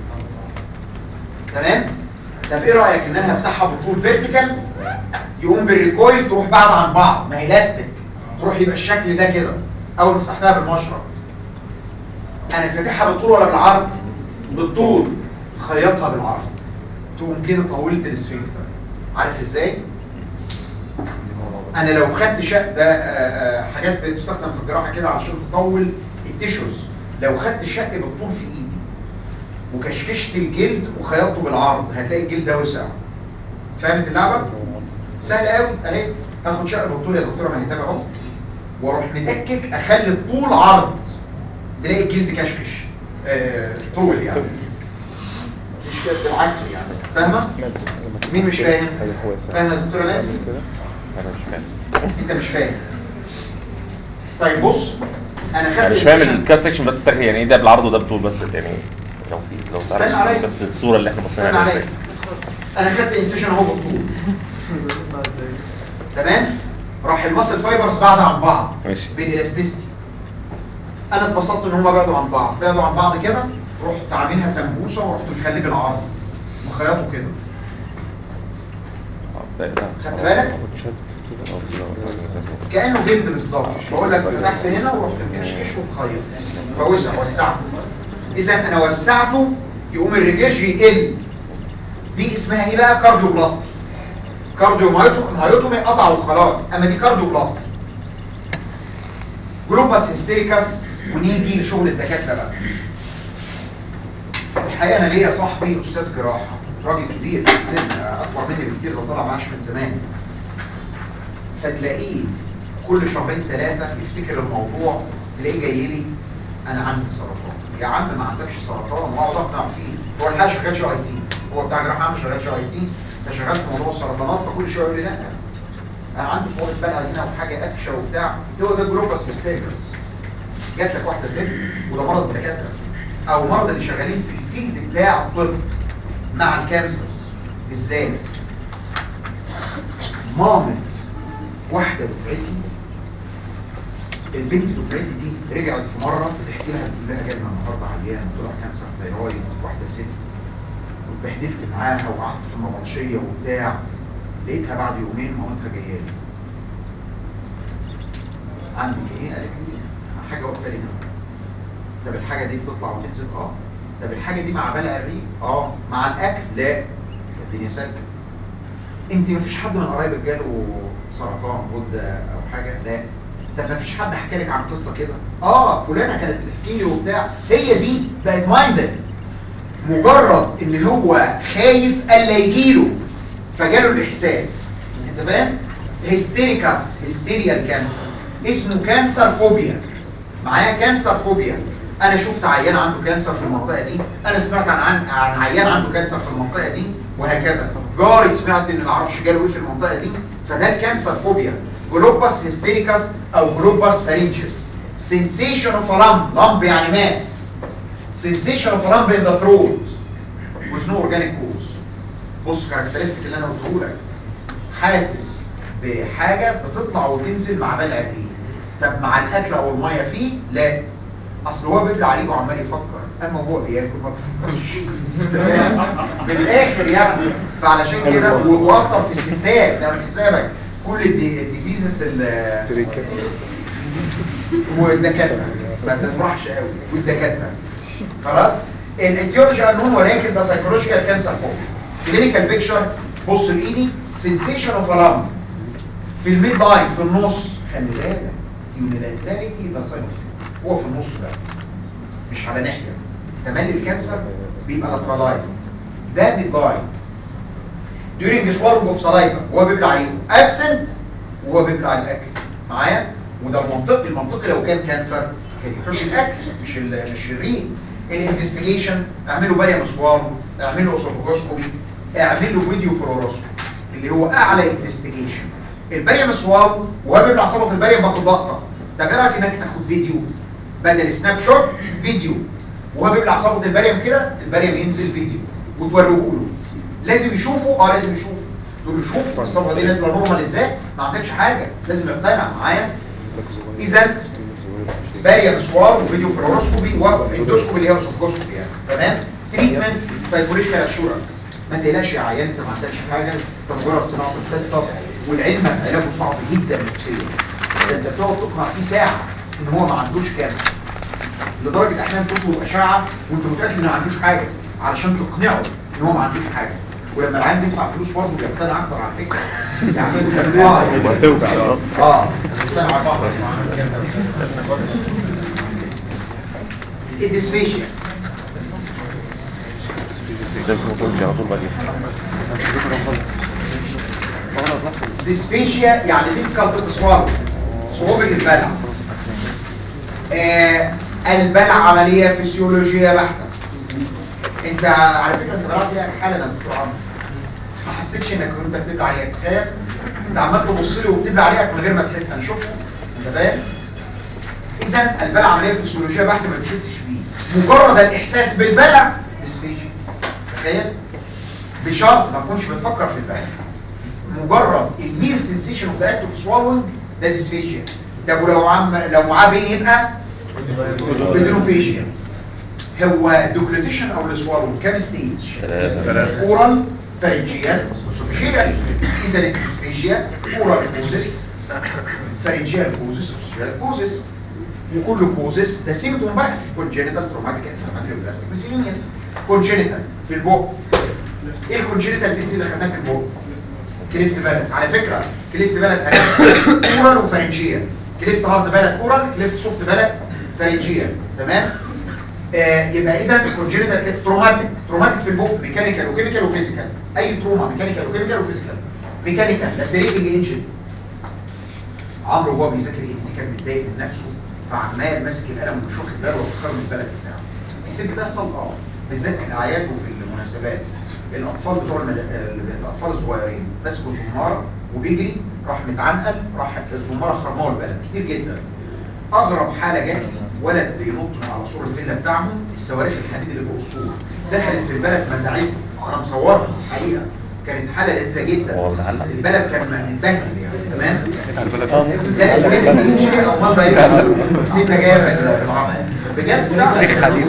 تمام طب ايه رايك ان انا هفتحها بالطول فيرتيكال يقوم بالريكويل تروح بعض عن بعض ما هي لاستيك تروح يبقى الشكل ده كده اول ما فتحتها بالمشرط انا فاتحها بالطول ولا بالعرض بالطول خيطها بالعرض تقوم كده طولت السفنكتر عارف ازاي انا لو خدت شق ده آه، آه، حاجات بتستخدم في الجراحه كده عشان تطول التيشوز لو خدت الشق بالطول في ايدي وكشكشت الجلد وخيطته بالعرض هتلاقي الجلد ده وسع فهمت اللعبه سهل قوي اهي هاخد شق بالطول يا دكتوره ما هي اهو واروح متكك اخلي الطول عرض تلاقي الجلد كشكش آه طول يعني مش كده بالعكس يعني فاهمه مين مش فاهم فاهم يا دكتوره نانسي انا مش فاهم انت مش فاهم طيب بص انا خدت انا مش فاهم السيشن- الكات سيكشن بس تاريخ يعني ايه ده بالعرض وده بطول بس يعني لو في لو استنى عليا. تعرف بس الصوره اللي احنا بصينا استنى عليها عليا ازاي انا خدت انسيشن اهو بالطول تمام راح الماسل فايبرز بعد عن بعض ماشي. بالالاستيستي انا اتبسطت ان هم بعدوا عن بعض بعدوا عن بعض كده رحت عاملها سمبوسه ورحت مخليه بالعرض مخيطه كده خدت بالك كانه جلد بالظبط بقول لك فتحت هنا ورحت مكشكش ومخيط فوسع وسعته اذا انا وسعته يقوم الرجاج يقل دي اسمها ايه بقى كارديو بلاستي كارديو مايوتو- مايوتومي قطع وخلاص اما دي كارديو بلاستي جلوباس هيستيريكاس ونيجي لشغل الدكاتره بقى الحقيقه انا ليا صاحبي استاذ جراحه راجل كبير في السن اكبر مني بكتير ده طلع معاش من زمان فتلاقيه كل شهرين ثلاثه يفتكر الموضوع تلاقيه جاي لي انا عندي سرطان يا عم ما عندكش سرطان واقعد اقنع فيه هو الحقيقه شغال شو اي تي هو بتاع جراحه عام شغال شو اي تي فشغال في موضوع السرطانات فكل شويه يقول لي لا انا عندي فوق بقى هنا وحاجه قفشه وبتاع هو ده جلوباس ميستيكس جات لك واحده ست وده مرض الدكاتره او مرض اللي شغالين في الفيلد بتاع الطب مع الكانسرز بالذات مامة واحدة دفعتي البنت دفعتي دي رجعت في مرة بتحكي لها بتقول لها جالنا النهارده عيان طلع كانسر ثايرويد واحدة ست واتبهدلت معاها وقعدت في المبطشية وبتاع لقيتها بعد يومين مامتها جايه لي عندك ايه؟ قالت لي حاجة واقفة لي هنا طب الحاجة دي بتطلع وتنزل اه طب الحاجة دي مع بلع الريق اه مع الاكل لا الدنيا سالكة انت مفيش حد من قرايبك جاله سرطان غده او حاجه لا طب مفيش حد حكى لك عن قصه كده اه فلانه كانت بتحكي لي وبتاع هي دي بقت مايندد مجرد ان هو خايف الا يجيله فجاله الاحساس انت فاهم هيستيريكاس هيستيريال كانسر اسمه كانسر فوبيا معايا كانسر فوبيا انا شفت عيان عنده كانسر في المنطقه دي انا سمعت عن عن, عن عيان عنده كانسر في المنطقه دي وهكذا جاري سمعت ان معرفش جاله ايه في المنطقه دي فده الكانسر فوبيا جلوباس هيستيريكاس او جلوباس فارينجس sensation of a lump lump يعني ماس sensation of a lump in the throat with no organic cause بص كاركترستيك اللي انا قلته لك حاسس بحاجة بتطلع وتنزل مع بلع الريق طب مع الاكل او المية فيه لا اصل هو بيبلع عليك وعمال يفكر اما هو بياكل ما بيفكرش من الاخر يعني فعلشان كده واكتر في الستات لو حسابك كل الديزيزز والدكاتره ما تفرحش قوي والدكاتره خلاص الاتيولوجي انون ولكن ده سايكولوجيكال كانسر فوق كلينيكال بيكتشر بص لايدي سنسيشن اوف الارم في الميد لاين في النص خلي بالك يونيلاتراليتي ده سايكل هو في النص ده مش على ناحيه تملي الكانسر بيبقى لاترالايزد ده ميد لاين during swallowing of saliva هو بيبلع عليه absent وهو بيبلع الاكل معايا وده المنطقي المنطقي لو كان كانسر كان يحوش الاكل مش ال مش الريق الانفستيجيشن اعملوا باليا مسوار اعملوا اسوفوجوسكوبي اعملوا فيديو فلوروسكوبي اللي هو اعلى انفستيجيشن الباليا مسوار وهو بيبلع صبغه الباليا باخد لقطه ده ايه رايك انك تاخد فيديو بدل سناب شوت فيديو وهو بيبلع صبغه الباليم كده الباليم ينزل فيديو وتوريه له لازم يشوفوا اه لازم يشوفوا دول يشوف الصبغه دي نازله نورمال ازاي ما عندكش حاجه لازم يقتنع معايا اذا باريا مسوار وفيديو فلوروسكوبي واندوسكوبي اللي هي اسوفوجوسكوبي يعني تمام تريتمنت سايكولوجيكال اشورنس ما تقلقش يا عيان انت ما عندكش حاجه انت مجرد صناعه القصه والعلم علاجه صعب جدا نفسيا ده انت بتقعد تقنع فيه ساعه ان هو ما عندوش كانسر لدرجه احيانا تطلب اشعه وانت متاكد انه ما عندوش حاجه علشان تقنعه ان هو ما عندوش حاجه ولما العيان بيدفع فلوس برضه بيقتنع اكتر على فكره يعني اه وهتوجع اه اه بيقتنع على بعض الديسفيشيا ده المفروض على طول بعدين ديسفيشيا يعني difficult to swallow صعوبة البلع آه البلع عملية فسيولوجية بحتة انت على فكرة انت بلعت يعني حالة انا دكتور عمرو ما حسيتش انك وانت بتبلع عليها تخيل انت عمال تبص لي وبتبلع عليها من غير ما تحس انا شفته انت فاهم اذا البلع عملية فسيولوجية بحتة ما بتحسش بيه مجرد الاحساس بالبلع ديسفيشيا تخيل بشرط ما تكونش بتفكر في البلع مجرد المير سنسيشن اوف ذا اكت اوف سوالوينج ده ديسفيشيا طب ولو عم لو معاه بين يبقى بدونوفيشيا هو دوكليتيشن او السوالوينج كام ستيج ثلاثة. اورال فارنجيال اسوفيجيال اذا الديسفيشيا اورال كوزس فارنجيال كوزس اسوفيجيال كوزس وكل كوزس ده سيمتوم بقى كونجينيتال تروماتيك انفلاماتوري بلاستيك ميسيلينيوس كونجينيتال في البق ايه الكونجينيتال ديزيز اللي خدناه في البق كليفت بلد على فكرة كليفت بلد اورال وفارنجيال كليفت هارد بلد اورال كليفت سوفت بلد فارنجيال تمام آه يبقى اذا كونجينيتال تروماتيك تروماتيك في البق ميكانيكال وكيميكال وفيزيكال اي تروما ميكانيكال وكيميكال وفيزيكال ميكانيكال لاسيريتنج انجن عمرو وهو بيذاكر انت كان متضايق من نفسه فعمال ماسك القلم ومش واخد باله وفكر من البلد بتاعه كتير بتحصل اه بالذات في الاعياد وفي المناسبات الاطفال بتوع المد... الاطفال الصغيرين ماسكوا زماره وبيجري راح متعنقل راح الزماره خرموه البلد كتير جدا اغرب حاله جت ولد بينط من على سور الفيلا بتاعهم الصواريخ الحديد اللي فوق السور دخلت في البلد مزعجه انا مصورها حقيقه كانت حاله لذيذه جدا هو متعلق؟ البلد كان متبهدل يعني تمام اه ده اسمه يمشي او ما بقى سيدنا جايه بالعربي بجد لا حديد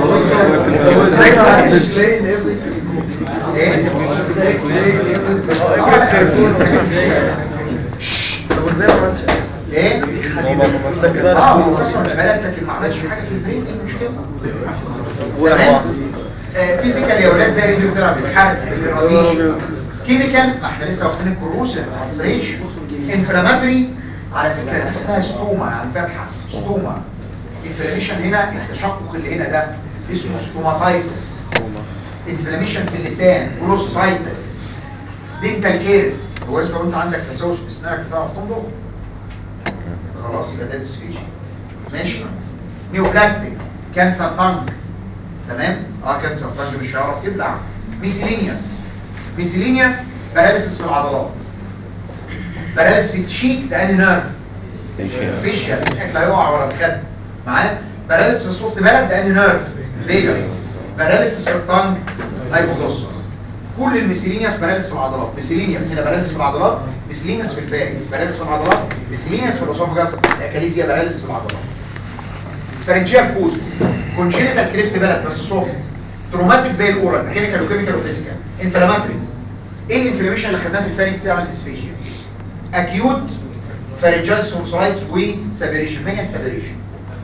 ايه اه هو اصلا بلد لكن ما عملش حاجه في البيت ايه المشكله تمام؟ آه، فيزيكال يا اولاد زي ريديو ثيرابي الحرق الراديشن كيميكال ما احنا لسه واخدين الكروس الحصريش انفلاماتوري على فكره دي اسمها ستوما يعني فتحه ستوما انفلاميشن هنا التشقق اللي هنا ده اسمه ستوماتايتس انفلاميشن في اللسان جلوسايتس دينتال كيرس هو انت وانت عندك تسوس في اسنانك بتعرف تنضغ خلاص يبقى ده ديسفيجيا ماشي نيوبلاستيك كانسر تانج تمام اه كانسر تانج مش هيعرف يبلع ميسيلينيوس ميسيلينيوس باراليسيس في العضلات باراليسيس في التشيك لان نيرف فيشيال الاكل هيقع ورا الخد معاه باراليسيس في السوفت بلد لان نيرف فيجاس باراليسيس في التانج هايبوجلوسس كل الميسيلينيوس باراليسيس في العضلات ميسيلينيوس هنا باراليسيس في العضلات ميسيلينيوس في الفارنكس باراليسيس في العضلات ميسيلينيوس في الاسوفجاس الاكاليزيا باراليسيس في العضلات فرنجيال كوزس كونجينيتال كريفت بلد بس سوفت تروماتيك زي الاورال ميكانيكال وكيميكال وفيزيكال انفلاماتري ايه الانفلاميشن اللي خدناها في الفارنكس يعمل ديسفيشيا اكيوت فارنجيال سونسايتس وسابيريشن ما هي السابيريشن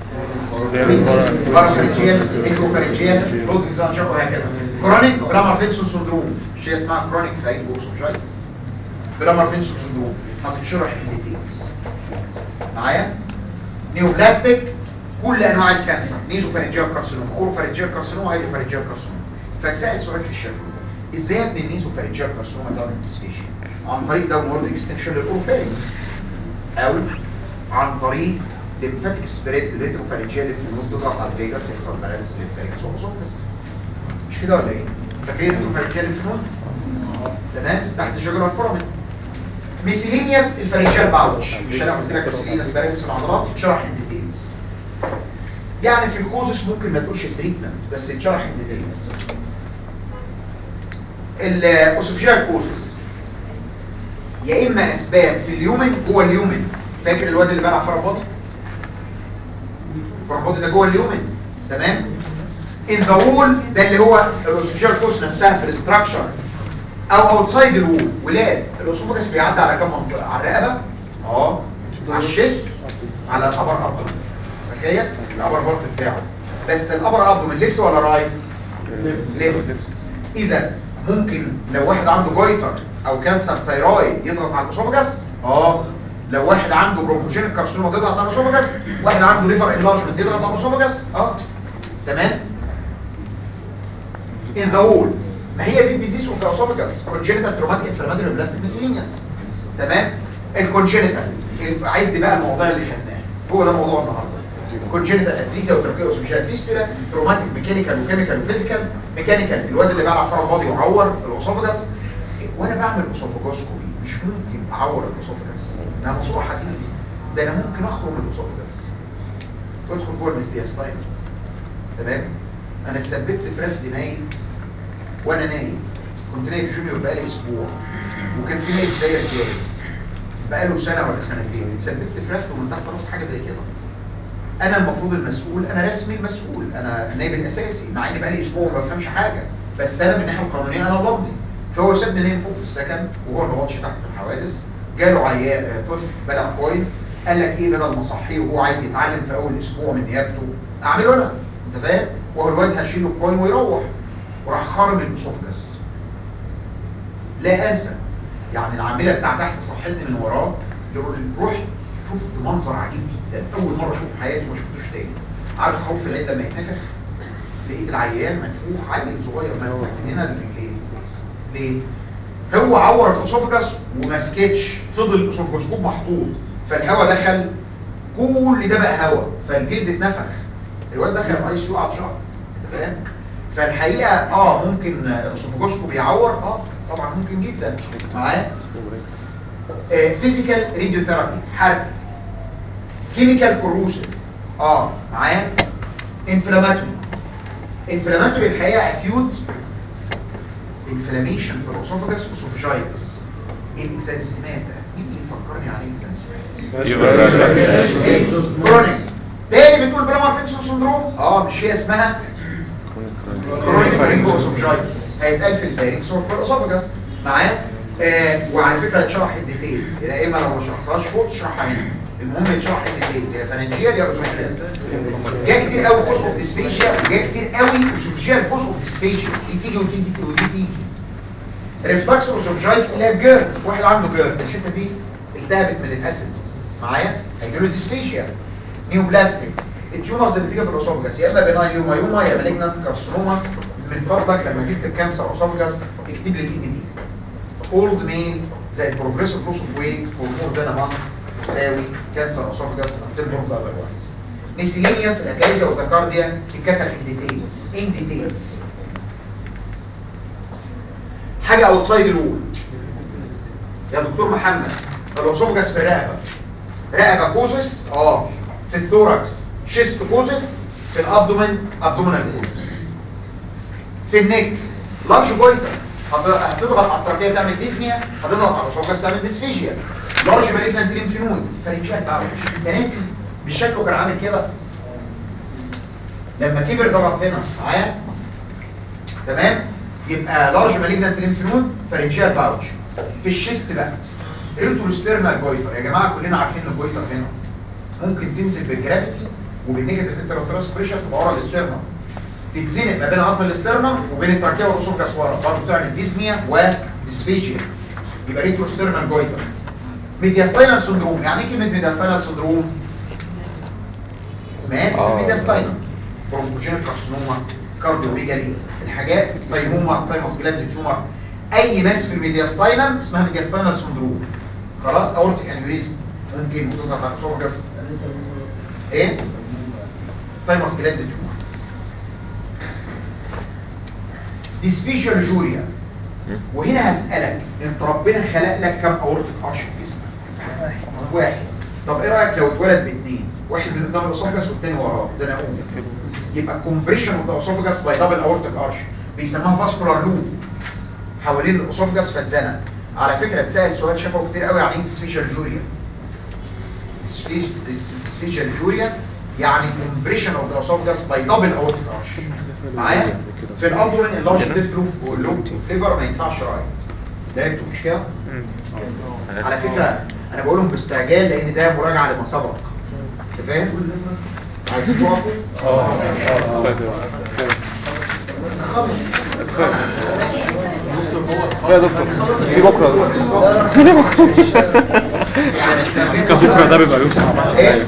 بارافرنجيال ميكروفرنجيال لوزنج زانشر وهكذا كرونيك بلامر فينسون سندروم شيء اسمها كرونيك فايبروسوفجايتس بلامر فينسون سندروم هتتشرح الديتيلز معايا نيوبلاستيك كل انواع الكانسر نيزو فارنجيال كارسينوما اورو فارنجيال كارسينوما هايدرو فارنجيال كارسينوما فتسال سؤال في الشكل ازاي يا ابني النيزو فارنجيال كارسينوما تعمل ديسفيشن عن طريق داونورد اكستنشن للاوروفارينج او عن طريق ليمفاتيك سبريد ريترو فارنجيال ليمفنود تضغط على الفيجاس يحصل باراليسيس للفارنكس والاسوفجس مش كده ولا ايه فاكرين ريترو فارنجيال ليمفنود تمام تحت شجره الفورامين ميسيلينيوس الفارنجيال باوتش مش انا قلت لك ميسيلينيوس باراليسيس في العضلات شرح الديتيلز يعني في الكوزس ممكن ما تقولش التريتمنت بس اتشرح الديتيلز الاوسوفيال كوزس يا اما اسباب في اليومن جوه اليومن فاكر الواد اللي بلع فراباضي فراباضي ده جوه اليومن تمام ان ذا وول ده اللي هو الاوسوفيال كوز نفسها في الاستراكشر او اوتسايد الوول ولاد الاسوفاجس بيعدي على كام منطقه على الرقبه اه على الشيست على الابر ابدومن تخيل الابر بارت بتاعه بس الابر ابدومن ليفت ولا رايت ليفت اذا ممكن لو واحد عنده جويتر او كانسر ثايرويد يضغط على الاسوفاجس اه لو واحد عنده بروموجينيك كارسينوما تضغط على الاسوفاجس واحد عنده ليفر انلارجمنت يضغط على الاسوفاجس اه تمام in the wall ما هي دي الديزيز اوف ذا اسوفاجس كونجينيتال تروماتيك انفلاماتوري بلاستيك ميسيلينيوس تمام الكونجينيتال عد بقى المواضيع اللي خدناها هو ده موضوع النهارده كونجينيتال اتريسيا وتركيوس مش فيستولا تروماتيك ميكانيكال وكيميكال وفيزيكال ميكانيكال الواد اللي بيلعب فرع فاضي وعور الاسوفاجس وانا بعمل اسوفاجوسكوبي مش ممكن اعور الاسوفاجس ده مصروع حديد ده انا ممكن اخرم الاسوفاجس وادخل جوه المستياستاين تمام انا اتثبت في رفد نايم وانا نايم كنت نايم جونيور بقالي اسبوع وكان في نايم داير جاي بقاله سنه ولا سنتين اتثبت في رفد ومن تحت راس حاجه زي كده انا المفروض المسؤول انا رسمي المسؤول انا النائب الاساسي مع اني بقالي اسبوع ما بفهمش حاجه بس انا من الناحيه القانونيه انا بمضي فهو سابني نايم فوق في السكن وهو ما بقعدش تحت في الحوادث جاله عيان آه، طفل بلع كوين قال لك ايه بدل ما اصحيه وهو عايز يتعلم في اول اسبوع من نيابته اعمله انا انت فاهم وهو الواد هشيله الكوين ويروح وراح خارم الاسوفجس لا انسى يعني العامله بتاع تحت صحتني من وراه يقول لي رحت شفت منظر عجيب جدا اول مره اشوف في حياتي ما شفتوش تاني عارف خوف العيد لما يتنفخ لقيت العيان منفوخ عيل صغير منفوخ من هنا لرجليه ليه؟ هو عور الاسوفجس وما سكتش فضل الاسوفجسكوب محطوط فالهواء دخل كل ده بقى هواء فالجلد اتنفخ الواد دخل الاي سي قعد شهر انت فاهم؟ فالحقيقه اه ممكن الاسوفجسكوب يعور اه طبعا ممكن جدا معايا فيزيكال راديو ثيرابي حرق كيميكال كوروسيف اه معايا انفلاماتوري انفلاماتوري الحقيقه اكيوت انفلاميشن في الاسوفجس وسوفجايتس الاكزانسيمات مين اللي يفكرني عن الاكزانسيمات كرونيك تاني بتقول برامر فيكسون سندروم اه مش هي اسمها كرونيك فارينجوسوفجايتس هيتقال في الفارينكس وفي الاسوفجس معايا آه وعلى فكره اتشرح الديتيلز يا اما لو ما شرحتهاش فوق تشرحها هنا المهم يتشرح الديتيلز يا فنانجيال يا اوزوفيال جاي كتير قوي كوز اوف ديسبيشيا وجاي كتير قوي اوزوفيال كوز اوف ديسبيشيا دي تيجي ودي تيجي ودي تيجي ريفلكس اوزوفجايتس اللي هي الجيرد واحد عنده جيرد الحته دي التهبت من الاسيد معايا هيجيله ديسبيشيا نيوبلاستيك التيومرز اللي بتيجي في الاسوفجس يا اما بناين يوما يا مالجنانت كارسينوما من فضلك لما تكتب كانسر اسوفجس اكتب لي الان دي اولد ميل زي البروجريسيف لوس اوف ويت هرمون ده نمان يساوي كانسر اسوفجاس تمبرز اذروايز ميسيلينيوس الاجازه والتكارديا اتكتب ان ديتيلز ان ديتيلز حاجه اوتسايد الوول يا دكتور محمد الاسوفجاس في الرقبه رقبه كوزس اه في الثوركس شيست كوزس في الابدومن ابدومينال كوزس في النك لارج جويتر هت- هتضغط على التركيه تعمل ديزنيا هتضغط على الاسوفجاس تعمل ديسفيجيا لارج مالجنت ليمفنود فرنجات تعرف انت ناسي مش شكله كان عامل كده لما كبر ضغط هنا معايا تمام يبقى لارج مالجنت ليمفنود فرنجيال باوتش في الشيست بقى ريتروسترنال جويتر يا جماعه كلنا عارفين ان الجويتر هنا ممكن تنزل بالجرافيتي وبالنيجاتيف انتراتراس بريشر تبقى ورا الاسترنم تتزنق ما بين عظم الاسترنم وبين التركيه والاسوفجاس ورا برضه تعمل ديزنيا وديسفيجيا يبقى ريتروسترنال جويتر ميدياستاينال سندروم يعني ايه كلمه ميدياستاينال سندروم ماس آه. ميدياستاينال برونكوجينيك كارسينوما كارديوليجالي الحاجات تايموما تايموس جلاند تيومر اي ماس في الميدياستاينال اسمها ميدياستاينال سندروم خلاص اورتيك انيوريزم ممكن وتضغط على الاسوفجاس ايه تايموس جلاند تيومر ديسفيشال جوريا وهنا هسألك انت ربنا خلق لك كم اورتيك ارش في جسمك واحد طب ايه رايك لو اتولد باثنين واحد من قدام الاسوفجاس والتاني وراه زنقوه يبقى الكومبريشن اوف ذا اسوفجاس باي دبل اورتيك ارش بيسموها فاسكولار لوب حوالين الاسوفجاس فاتزنق على فكره اتسال سؤال شافه كتير قوي عن ايه ديسفيشال جوريا ديسفيشال جوريا يعني كومبريشن اوف ذا اسوفجاس باي دبل اورتيك ارش معايا في الابدومين اللارج ليفت لوب واللوب ليفر ما ينفعش رايت ده انتوا مش كده على فكره انا بقولهم باستعجال لان ده مراجعه لما سبق انت فاهم عايزين تقفوا خلص يا دكتور في بكره كان بكره ده بيبقى يوم صعب ايه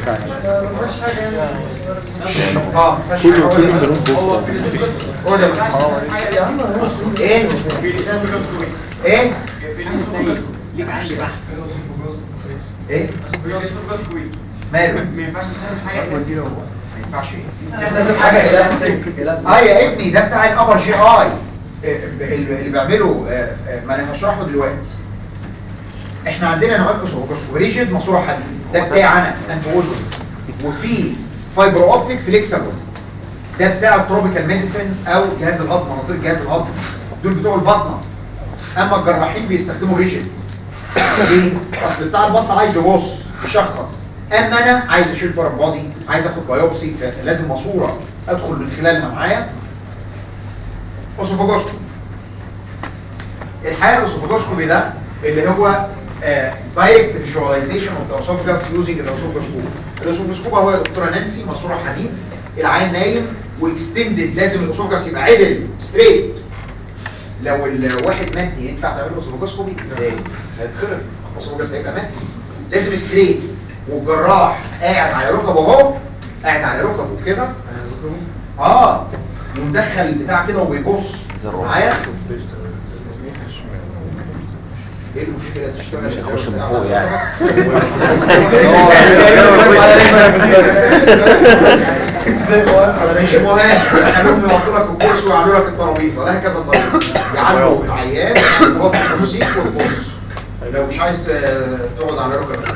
اه كله كله بنقول بكره هو ده ايه ايه ليك عندي بحث ايه كويس ماله ما ينفعش تعمل حاجه ما ينفعش ايه حاجه ايه اه يا ابني ده بتاع الابر جي اي اللي بيعمله آه، آه، ما انا هشرحه دلوقتي احنا عندنا نوعات اسوفوجاسكو ريجيد ماسوره حديد ده بتاع انا انف اذن وفي فايبر اوبتيك فليكسبل ده بتاع التروبيكال ميديسن او جهاز الهضم مناظير جهاز الهضم دول بتوع البطنه اما الجراحين بيستخدموا ريجيد ليه؟ اصل بتاع البطن عايز يبص يشخص اما انا عايز اشيل فرق بادي عايز اخد بايوبسي فلازم ماسوره ادخل من خلالها معايا اسوفوجوسكوبي الحقيقه الاسوفوجوسكوبي ده اللي هو دايركت فيجواليزيشن اوف ذا اسوفجاس يوزنج ذا اسوفوجوسكوب الاسوفوجوسكوب هو يا دكتوره نانسي ماسوره حديد العين نايم واكستندد لازم الاسوفجاس يبقى عدل ستريت لو الواحد متني ينفع تعمل له اسوفوجوسكوبي ازاي هيتخرب الاسوفجاس هيبقى متني لازم ستريت والجراح قاعد على ركبه اهو قاعد على ركبه كده اه ومدخل البتاع كده وبيبص معايا ايه المشكله تشتغل مش هخش من فوق يعني. مش مهم خلوهم يوصلوا لك الكرسي ويعملوا لك الترابيزه لا هكذا الطريقه يعلوا العيان يوطي الكرسي وتبص لو مش عايز ت- تقعد على ركبك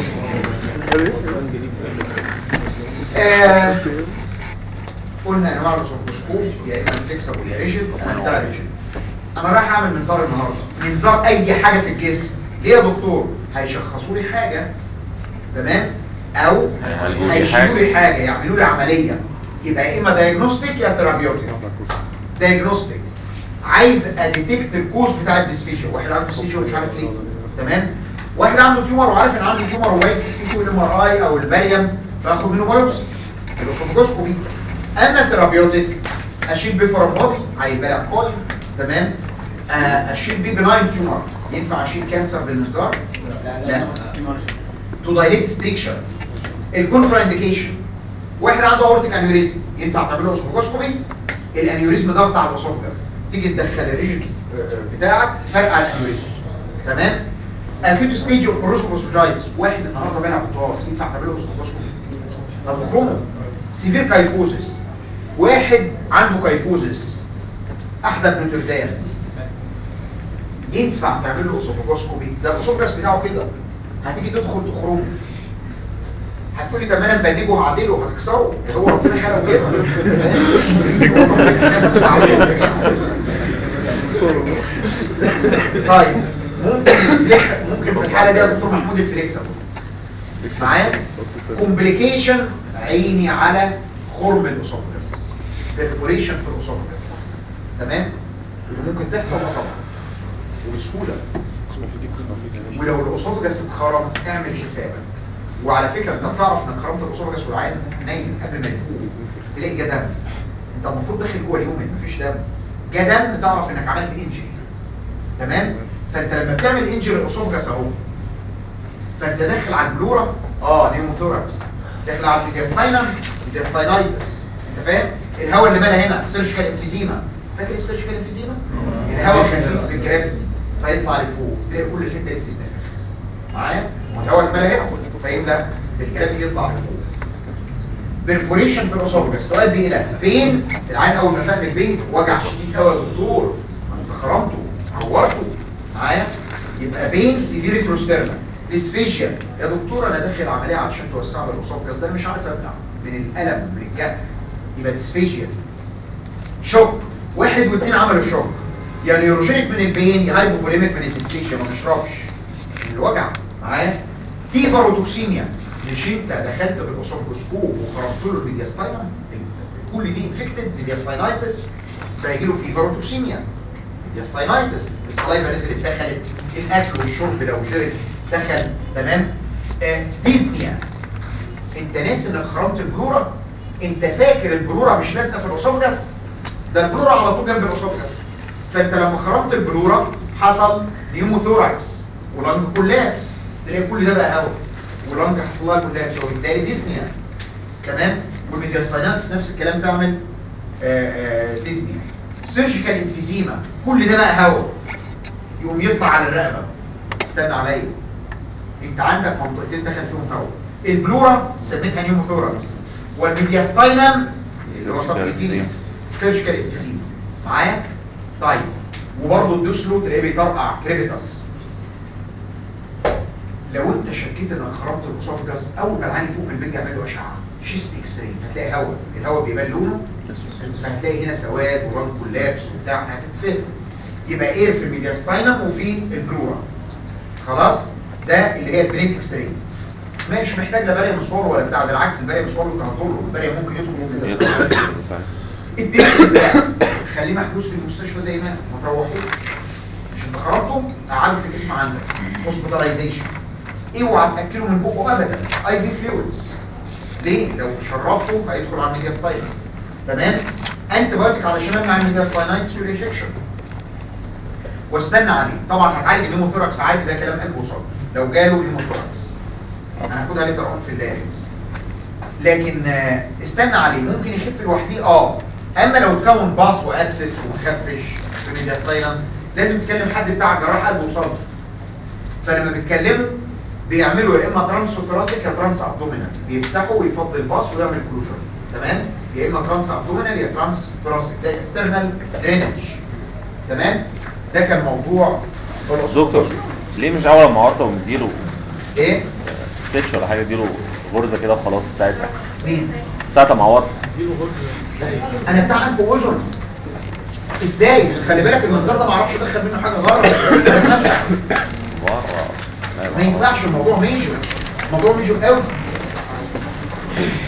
آه، قلنا انواع الاسوفوسكوب يا اما فليكسبل يا ريجيد انا بتاع ريجيد انا رايح اعمل منظار النهارده منظار اي حاجه في الجسم ليه يا دكتور هيشخصوا لي حاجه تمام او هيعالجوا لي هيشيلوا لي حاجة. حاجه يعملوا لي عمليه يبقى يا اما دايجنوستيك يا ثيرابيوتيك دايجنوستيك عايز اديتكت الكوز بتاع الديسفيشن واحد عنده ديسفيشن ومش عارف ليه تمام واحد عنده تيومر وعارف ان عنده تيومر وواقف في السي تي والام ار اي او الباريوم فاخد منه بايوبسي الاسوفوجوسكوبي اما الثيرابيوتيك اشيل بيه فرم بادي هيبقى كويل تمام آه، اشيل بيه بناين تيومر ينفع اشيل كانسر بالمنظار لا تو دايليت ستيكشر الكونترا انديكيشن واحد عنده اورتيك انيوريزم ينفع تعمل له اسوفوجوسكوبي الانيوريزم ده بتاع الاسوفجاس تيجي تدخل الريجن بتاعك فرق على الانيوريزم تمام اكيد ستيج اوف بروسكوسبيتايتس واحد النهارده بيلعب طاس ينفع تعمله اسكوبوسكوبي هتخرمه سيفير كايفوزس واحد عنده كايفوزس احدث نوتردام ينفع تعمل له اسوفوجوسكوبي ده الاسوفجاس بتاعه كده هتيجي تدخل تخرمه هتقولي طب ما انا مبنجه وهعدله هتكسره ده هو ربنا خلقه كده طيب ممكن الفليكس ممكن في الحاله دي يا دكتور محمود الفليكسبل معايا كومبليكيشن عيني على خرم الاسوفجاس بيرفوريشن في الاسوفجاس تمام اللي ممكن تحصل اه طبعا وبسهوله ولو الاسوفجاس اتخرم اعمل حسابك وعلى فكره انت بتعرف انك خرمت الاسوفجاس والعين نايم قبل ما يفوق تلاقي جه دم انت المفروض داخل جوه اليوم مفيش دم جه دم تعرف انك عملت انجري تمام فانت لما بتعمل انجري الاسوفجاس اهو فانت داخل على البلورا اه نيموثوركس داخل على الدياستاينم دياستاينايتس انت فاهم الهواء اللي مالها هنا سيرجيكال انفيزيما فاكر السيرجيكال انفيزيما الهواء خفيف بالجرافيتي فيطلع لفوق تلاقي كل الحته دي بتتنفخ معايا والهواء اللي مالها هنا فيبدا بالجرافيتي يطلع لفوق بيرفوريشن في الاسوفجاس تؤدي الى بين العين اول ما فهم البين وجع شديد قوي يا دكتور ما انت خرمته عورته معايا يبقى بين سيفير تروستيرنا ديسفيجيا يا دكتور انا داخل عمليه علشان توسع لي الاسوفجاس ده انا مش عارف ابلع من الالم من الجهد يبقى ديسفيجيا شوك واحد واثنين عملوا شوك يا نيوروجينيك من البين يا هايبوبوليميك من الديسفيجيا ما تشربش من الوجع معايا فيبر وتوكسيميا مش انت دخلت بالاسوفجوسكوب وخرمت له الميدياستاينم كل دي انفكتد ميدياستاينايتس فيجي له فيبر وتوكسيميا ميدياستاينايتس الصلايبه نزلت دخلت الاكل والشرب لو شرب دخل تمام آه ديزنيا انت ناس انك خرمت البلورا انت فاكر البلورا مش لازقه في الاسوفجاس ده البلورا على طول جنب الاسوفجاس فانت لما خرمت البلورا حصل نيوموثوراكس ولانج كولابس تلاقي كل ده بقى هواء ولانج حصل لها كولابس وبالتالي ديزنيا تمام والميدياستايناتس نفس الكلام تعمل آه، آه، ديزنيا سيرجيكال انفيزيما كل ده بقى هواء يقوم يطلع على الرقبه استنى عليا انت عندك منطقتين دخل فيهم هواء البلورا سميتها نيوموثوراكس والميدياستاينم اللي هو Surgical سبكتينيس سيرجيكال انفيزيما معايا طيب وبرضه الدوسلو تلاقيه بيطرقع كريبيتاس لو انت شكيت انك خرمت الاسوفجاس اول ما العين فوق البنج اعمل له اشعه شيست اكس راي هتلاقي هواء الهواء بيبان لونه هتلاقي هنا سواد ورانج كولابس وبتاع هتتفهم يبقى اير في الميدياستاينم وفي البلورا خلاص ده اللي هي البريك اكس راي مش محتاج لا بالي مشوار ولا بتاع بالعكس البالي مشوار له هتضره البالي ممكن يدخل ممكن يدخل صحيح الدكتور ده خليه محبوس في المستشفى زي ما ما تروحوش عشان تخرجته قعدوا في الجسم عندك هوسبيتاليزيشن اوعى تاكله من بقه ابدا اي في فلويدز ليه لو شربته هيدخل على الميدياستاينس تمام انت بايوتيك علشان امنع الميدياستاينايتس والانجكشن واستنى عليه طبعا هتعالج النيموثوركس عادي ده كلام قلب وصدر لو جاله نيموثوركس هناخدها ليه ترقم في اللارنكس لكن آه، استنى عليه ممكن يخف لوحده اه اما لو تكون باص وابسس ومخفش في الميدياستاينم لازم تكلم حد بتاع جراح قلب وصدر فلما بتكلمه بيعملوا يا اما ترانس ثوراسيك يا ترانس ابدومينال بيفتحوا ويفضي الباص ويعمل كلوجر تمام يا اما ترانس ابدومينال يا ترانس ثوراسيك ده اكسترنال درينج تمام ده كان موضوع دكتور ليه مش اول ما عرضه ومديله ايه ستيتش ولا حاجه اديله غرزه كده وخلاص ساعتها مين ساعتها ما عورته انا بتاع انف واذن ازاي خلي بالك المنظر ده ما اعرفش ادخل منه حاجه غلط بره ما ينفعش الموضوع ميجور الموضوع ميجور قوي